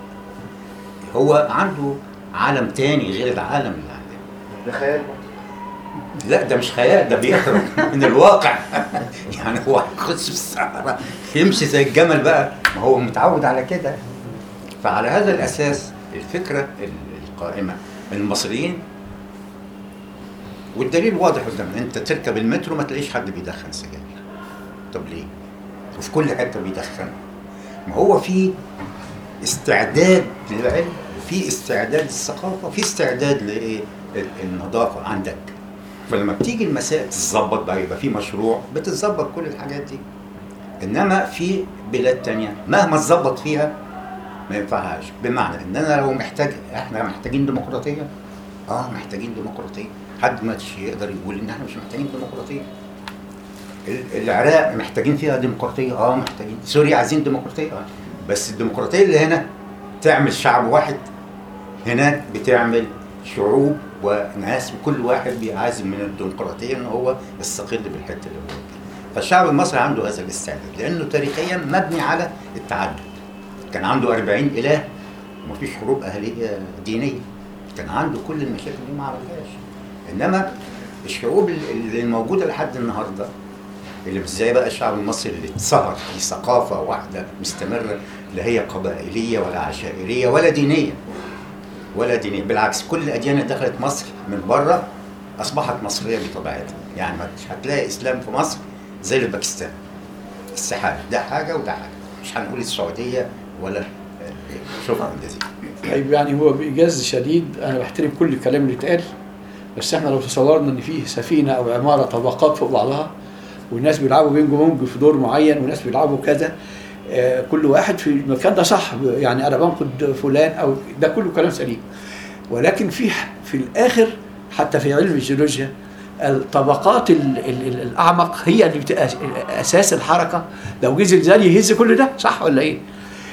هو عنده عالم تاني غير العالم اللي عندنا ده خيال لا ده مش خيال ده بيهرب من الواقع يعني هو هيخش في الصحراء يمشي زي الجمل بقى ما هو متعود على كده فعلى هذا الاساس الفكره ال- القائمه المصريين والدليل واضح قدامنا انت تركب المترو ما تلاقيش حد بيدخن سجاير طب ليه؟ وفي كل حته بيدخن ما هو في استعداد للعلم وفي استعداد للثقافه وفي استعداد لايه؟ ال- النظافه عندك فلما بتيجي المسائل تتظبط بقى يبقى في مشروع بتتظبط كل الحاجات دي انما في بلاد تانية مهما تظبط فيها ما ينفعهاش بمعنى ان انا لو محتاج احنا محتاجين ديمقراطيه اه محتاجين ديمقراطيه حد ما يقدر يقول ان احنا مش محتاجين ديمقراطيه ال- العراق محتاجين فيها ديمقراطيه اه محتاجين سوريا عايزين ديمقراطيه اه بس الديمقراطيه اللي هنا تعمل شعب واحد هناك بتعمل شعوب وناس وكل واحد بيعازم من الديمقراطيه ان هو يستقل بالحته اللي هو فيها. فالشعب المصري عنده هذا الاستعداد لانه تاريخيا مبني على التعدد كان عنده 40 اله ومفيش حروب اهليه دينيه كان عنده كل المشاكل دي ما عملهاش انما الشعوب اللي الموجوده لحد النهارده اللي مش زي بقى الشعب المصري اللي اتسهر في ثقافه واحده مستمره لا هي قبائليه ولا عشائريه ولا دينيه ولا دينيه بالعكس كل الاديان اللي دخلت مصر من بره اصبحت مصريه بطبيعتها يعني مش هتلاقي اسلام في مصر زي اللي في باكستان استحاله ده حاجه وده حاجه مش هنقول السعوديه ولا شكرا جزيلا طيب يعني هو بإيجاز شديد أنا بحترم كل الكلام اللي اتقال بس احنا لو تصورنا إن فيه سفينة أو عمارة طبقات فوق بعضها والناس بيلعبوا بينج بونج في دور معين وناس بيلعبوا كذا آه، كل واحد في المكان ده صح يعني أنا بنقد فلان أو ده كله كلام سليم ولكن في في الآخر حتى في علم الجيولوجيا الطبقات ال- ال- ال- الأعمق هي اللي بتبقى أساس الحركة لو جه زلزال يهز كل ده صح ولا إيه؟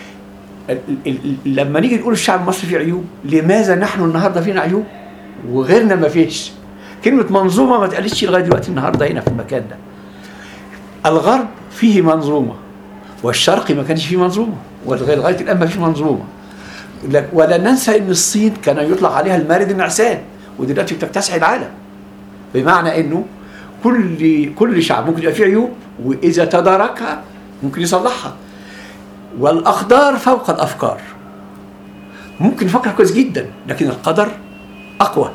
ال- ال- ال- لما نيجي نقول الشعب المصري فيه عيوب لماذا نحن النهارده فينا عيوب وغيرنا ما فيش كلمة منظومة ما اتقالتش لغاية دلوقتي النهارده هنا في المكان ده الغرب فيه منظومة والشرق ما كانش فيه منظومة ولغاية لغاية الآن ما فيش منظومة لك- ولا ننسى ان الصين كان يطلق عليها المارد النعسان ودلوقتي بتكتسح العالم بمعنى انه كل كل شعب ممكن يبقى فيه عيوب واذا تداركها ممكن يصلحها والاقدار فوق الافكار ممكن نفكر كويس جدا لكن القدر اقوى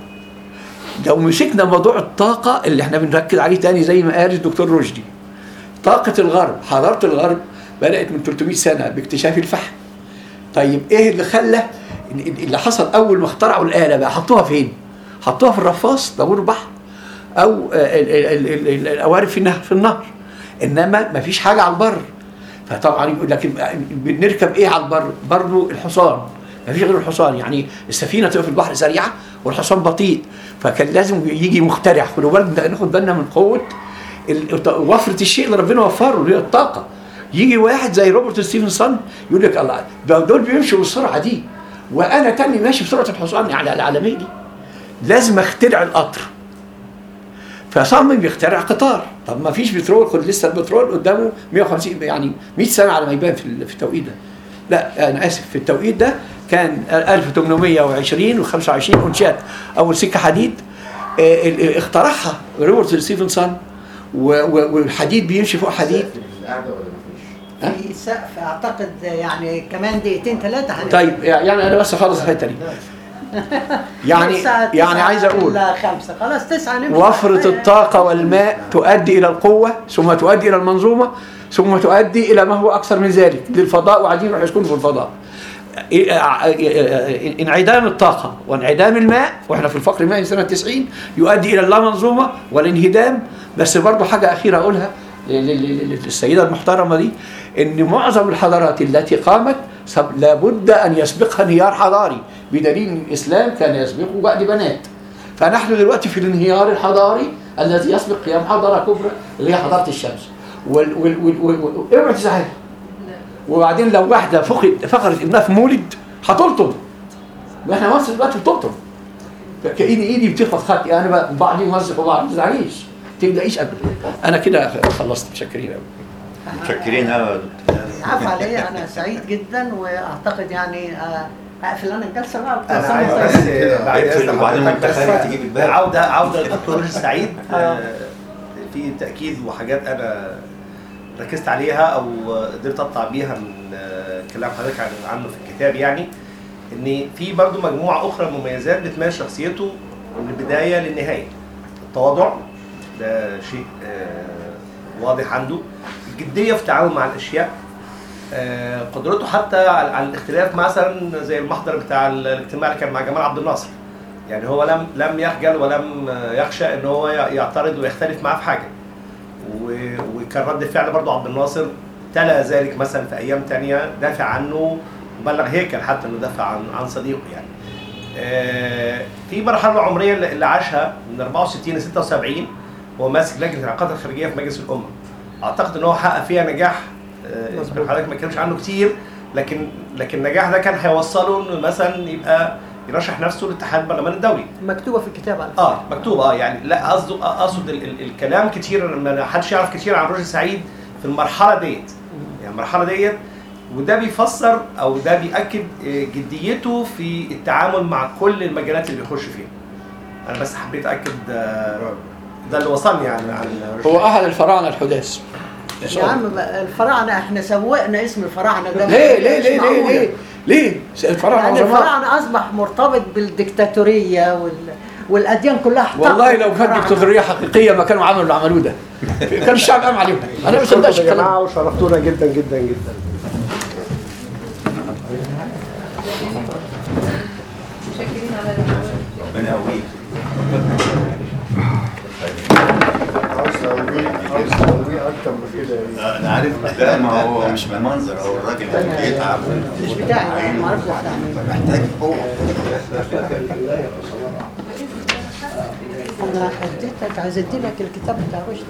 لو مسكنا موضوع الطاقه اللي احنا بنركز عليه تاني زي ما قال الدكتور رشدي طاقه الغرب حضاره الغرب بدات من 300 سنه باكتشاف الفحم طيب ايه اللي خلى اللي حصل اول ما اخترعوا الاله بقى حطوها فين حطوها في الرفاص طابور البحر او ال- ال- ال- ال- القوارب في النهر في النهر انما ما فيش حاجه على البر فطبعا يقول لك بنركب ايه على البر برضه الحصان ما فيش غير الحصان يعني السفينه تبقى في البحر سريعه والحصان بطيء فكان لازم يجي مخترع خدوا بالنا ناخد بالنا من قوه ال- وفره الشيء اللي ربنا وفره اللي هي الطاقه يجي واحد زي روبرت ستيفنسون يقول لك الله ده دول بيمشوا بالسرعه دي وانا تاني ماشي بسرعه الحصان على العالميه دي لازم اخترع القطر فصمم يخترع قطار طب ما فيش بترول خد لسه البترول قدامه 150 يعني 100 سنه على ما يبان في ال- في التوقيت ده لا انا اسف في التوقيت ده كان 1820 و25 انشات اول سكه حديد آه، ال- ال- اخترعها روبرت ستيفنسون و- و- والحديد بيمشي فوق حديد في سقف اعتقد يعني كمان دقيقتين ثلاثه هنبقى. طيب يعني انا بس خلص الحته دي يعني الساعة يعني تسعة عايز اقول إلا خمسة خلاص تسعة نمشي وفرة الطاقة والماء تؤدي إلى القوة ثم تؤدي إلى المنظومة ثم تؤدي إلى ما هو أكثر من ذلك للفضاء وعايزين يروحوا يسكنوا في الفضاء انعدام الطاقة وانعدام الماء واحنا في الفقر المائي سنة 90 يؤدي إلى اللامنظومة والانهدام بس برضه حاجة أخيرة أقولها ل- ل- ل- للسيدة المحترمة دي إن معظم الحضارات التي قامت سب- لابد أن يسبقها انهيار حضاري بدليل إن الإسلام كان يسبقه بعد بنات فنحن دلوقتي في الانهيار الحضاري الذي يسبق قيام حضارة كبرى اللي هي حضارة الشمس وال وال وال وال وال اوعى تزعل وبعدين لو واحدة فقد فقدت ابنها في مولد هتلطم واحنا مصر دلوقتي بتلطم كايدي ايدي بتخبط خطي انا بقى بعضي موظف وبعض ما تزعليش ما تقلقيش ابدا انا كده خلصت متشكرين قوي متشكرين قوي يا دكتور عفوا علي انا سعيد جدا واعتقد يعني آه، اقفل انا الجلسه بقى انا عايز وتصلوا بس طيب. بعد اقفل إذن وبعدين حضرتك وانت بس خارج تجيب الباب. عوده عوده للدكتور رشدي سعيد آه، في تاكيد وحاجات انا ركزت عليها او قدرت اطلع بيها من آه، كلام حضرتك عن- عنه في الكتاب يعني ان في برضو مجموعه اخرى من مميزات بتميز شخصيته من البدايه للنهايه التواضع ده شيء آه، واضح عنده الجديه في التعامل مع الاشياء آه، قدرته حتى على على الاختلاف مثلا زي المحضر بتاع الاجتماع اللي كان مع جمال عبد الناصر يعني هو لم لم يخجل ولم آه، يخشى ان هو ي- يعترض ويختلف معاه في حاجه و- وكان رد فعل برضه عبد الناصر تلا ذلك مثلا في ايام تانية دافع عنه وبلغ هيكل حتى انه دافع عن عن صديقه يعني آه، في مرحله عمريه اللي اللي عاشها من 64 ل 76 هو ماسك لجنه العلاقات الخارجيه في مجلس الامه اعتقد ان هو حقق فيها نجاح آه، يمكن حضرتك ما اتكلمش عنه كتير لكن لكن النجاح ده كان هيوصله انه مثلا يبقى يرشح نفسه لاتحاد البرلمان الدولي مكتوبه في الكتاب على اه مكتوب اه يعني لا قصده اقصد ال- ال- الكلام كتير ما حدش يعرف كتير عن رشدي سعيد في المرحله ديت يعني المرحله ديت وده بيفسر او ده بياكد آه، جديته في التعامل مع كل المجالات اللي بيخش فيها انا بس حبيت اكد آه، ده اللي وصلني يعني عن رشدي هو أحد الفراعنة الحداث يا عم بقى الفراعنه احنا سوقنا اسم الفراعنه ده ليه ليه مش ليه ليه معقولة. ليه ليه الفراعنة يعني عظماء الفراعنه اصبح مرتبط بالديكتاتوريه وال... والاديان كلها احتقرت والله لو كانت الفراعنة. دكتاتورية حقيقية ما كانوا عملوا اللي عملوه ده كان الشعب قام عليهم انا ما بصدقش يا الكلام جماعه وشرفتونا جدا جدا جدا متشكرين على الجواب. ربنا يقويك عاوز تقويه عاوز تقويه اكتر من كده يعني. انا عارف لا ما هو مش بمنظر هو الراجل بيتعب مش بتاعي انا ما اعرفش بتاعي محتاج قوه انا اديتك عايز ادي لك الكتاب بتاع رشدي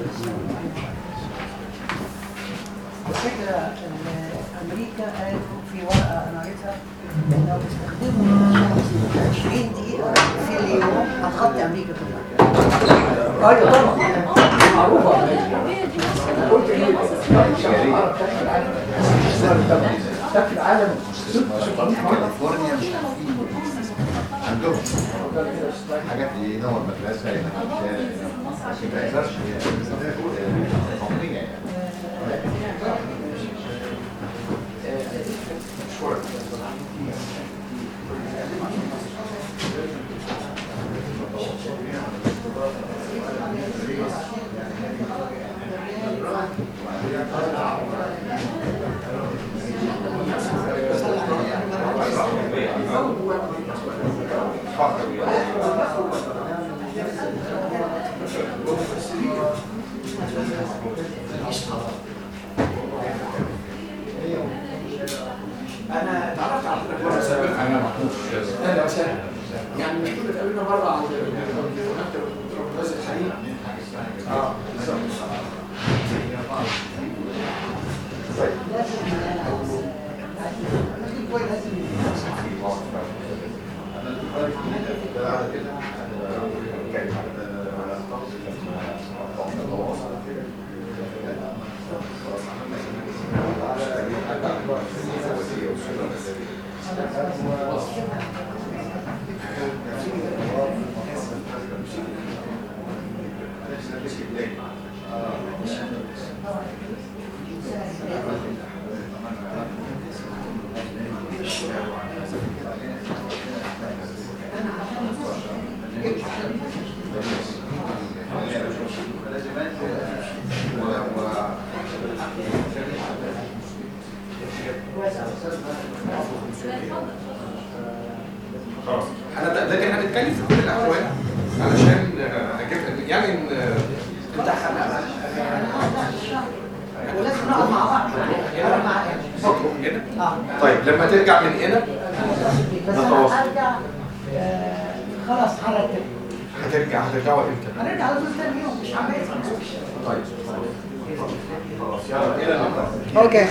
الفكره ان امريكا قالوا في ورقه انا قريتها ان لو استخدموا الشمس 20 دقيقه في اليوم هتغطي امريكا كلها ايوه طبعا معروفة في العالم كاليفورنيا مش عارفين عندهم حاجات ينور مدرسه ينور شارع ينور لكن ما يقدرش قوميه يعني Thank you. يعني مش كل تقابلنا بره عند مكتب الدكتور الحليم اه بالظبط خلاص انا ده, ده احنا بنتكلم في كل الاحوال علشان آه، اجيب يعني إن، آه، ولازم نقعد مع بعض نقعد مع نخرج هنا اه طيب لما ترجع من هنا بس انا نتواصل هرجع آه، خلاص هرتب هترجع هترجعوا امتى؟ هنرجع على طول تاني يوم مش عمال طيب خلاص يلا الى اللقاء اوكي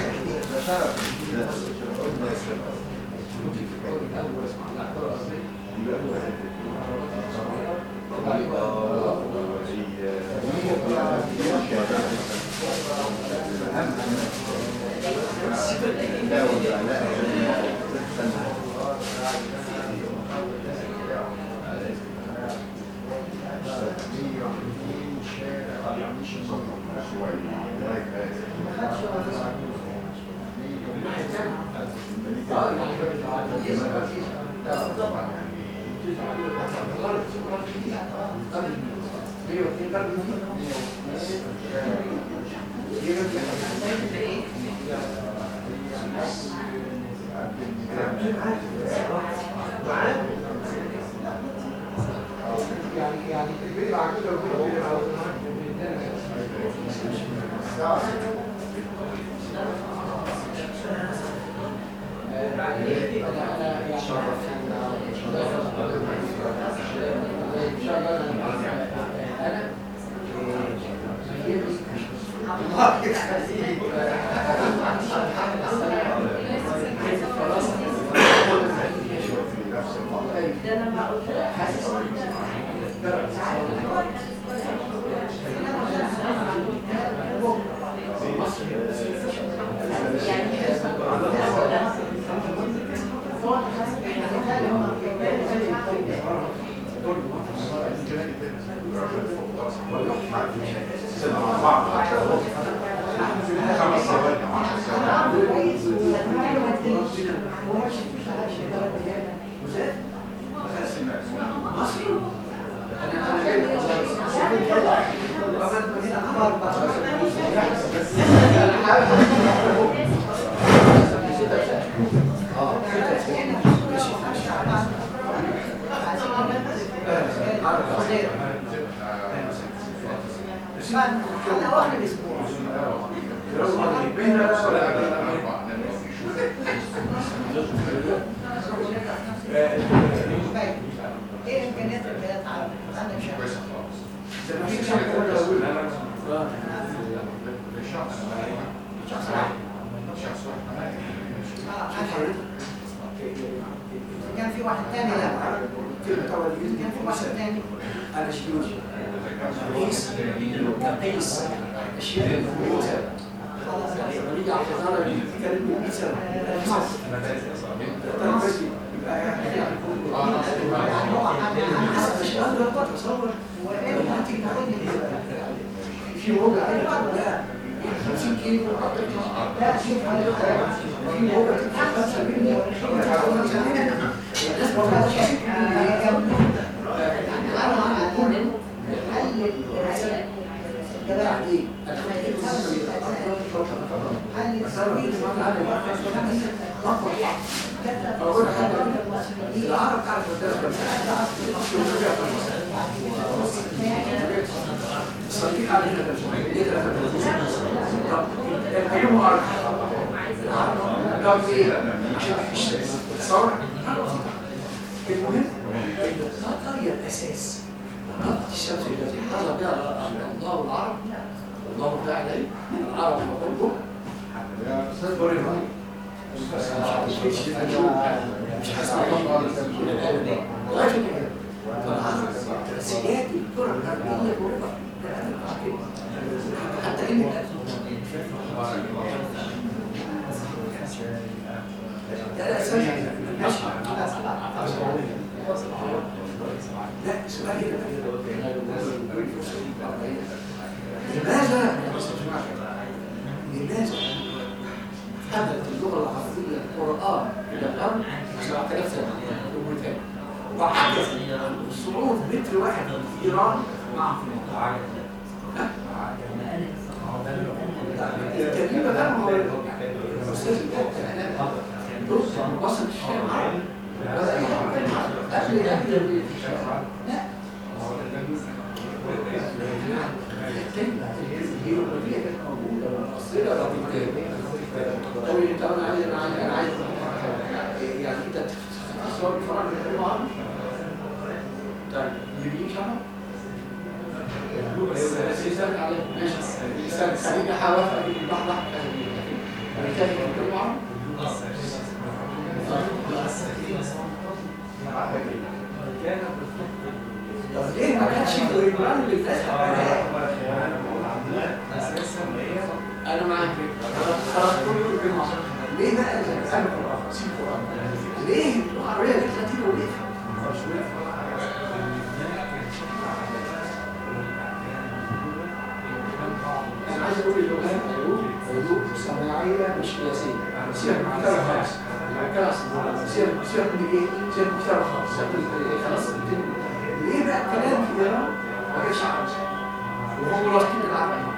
ايه امكانيات البلاد عندك شغل كان في واحد تاني لا كان في واحد تاني انا شيوخ قيس قيس اشياء الكمبيوتر عمليه حضاره بتتكلم الكمبيوتر حسب الشغل ده تصور في موجة لا 50 كيلو لا شوف في موجة 5 مليون الناس والله الجدع دي العرب تعرف الصديق علينا ايهم عرب العرب قالوا ايه عشان مفيش ثوره المهم قرية الأساس نقطة الشمس التي حل بها الله العرب الله تعالى العرب وقلبه مش هسمع سيادة الكرة الأرضية مرة حتى كلمة لا سوري ماشي لا سؤالي لماذا لماذا حدثت اللغة العربية القرآن إلى الأرض 7000 سنة ومتين وحدث الصعود متر واحد في إيران مع الكلمة ده ما هو الأستاذ بص وصل الشام عربي بدأ يحكم قبل قبل لا الكلمة الهيروغليفية كانت موجودة والمصرية قوي انت انا عايز انا عايز انا عايز يعني انت تصور الفرق من الامام طيب يجي شرع بس يسأل عليه ماشي يسأل خليني احاول اجيب اللحظة ولكن الامام طب ليه ما كانش الإمام اللي الناس انا معاك خلاص كله في مصر ليه بقى انا سيب القران ليه العربيه دي 30 وليه انا عايز اقول اللغات علوم علوم صناعيه مش قياسيه سيبك من الكتاب خالص خلاص سيبك سيبك من ايه سيبك من الكتاب خالص خلاص ليه بقى الكلام في ايران ما كانش عارف وهم راسمين العربيه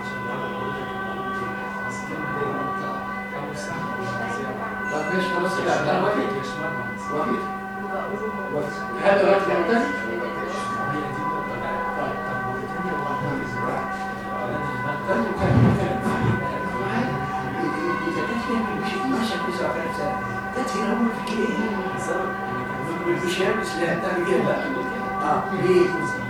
طب ماشي خلاص كده انا وافق وافق وافق هذا وقت يعتني مش هيعمل سلاح تاني كده اه ليه؟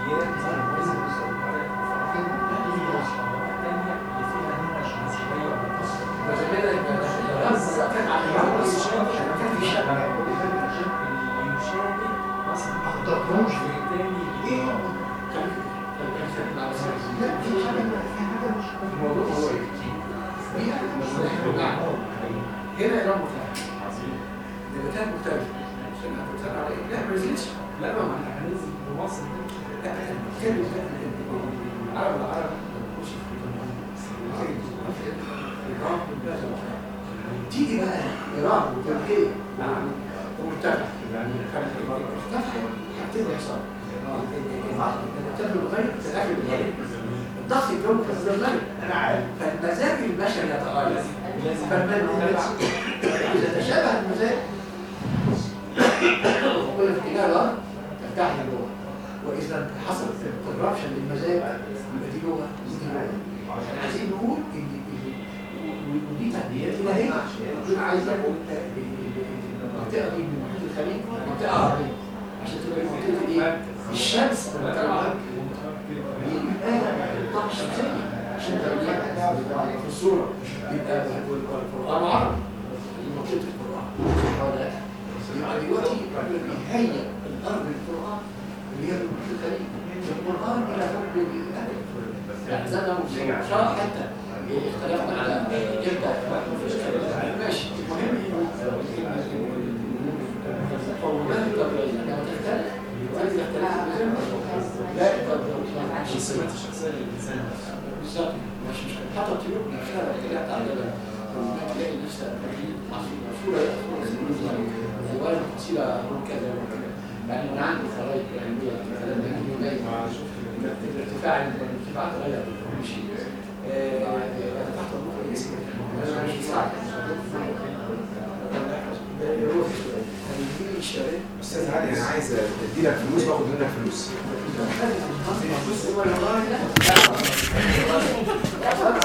هنا يا رب نباتات مختلفة عشان هتتسال على ايه؟ لا ما نزلتش لا ما احنا هننزل بمصر لا احنا بنتكلم العرب العرب تيجي بقى ايران وتركيا ومرتفع ارتفع حاجتين يحصل تاكل الغير تاكل الغير الضغط الجوي في الغير انا عارف فالمزاج البشري يتغير فالمزاج اذا تشابه المزاج وقل في اتجاه الارض ترتاح اللغه واذا حصل انترابشن للمزاج يبقى دي لغه ودي لغه عايزين نقول ان ودي تهديدات الهيه انا عايز اقول المنطقه دي من محيط الخليج منطقه عربيه عشان تبقى المنطقه دي الشمس لما طلعت بيبقى الطاقه الشمسيه عشان تبقى في الصوره يبقى القران عربي منطقه القران يعني دلوقتي بيهيئ الارض للقران اللي هي محيط الخليج القران الى حب الادب يعني زي ما شرح حتى اختلفنا على امتى ماشي المهم التطورات الطبيعيه لما تختلف وانت تختلف لا مش السمات الشخصيه للانسان بالظبط مش مش حتى الطيور نفسها لو طلعت على الجبل تلاقي نفسها مشهوره الوان قصيره كذا وكذا يعني انا عندي خرائط علميه الكلام ده كله جاي مع الارتفاع الارتفاعات غير كل شيء انا تحت النقطه دي انا مش صعب استاذ علي انا عايز ادي لك فلوس باخد منك فلوس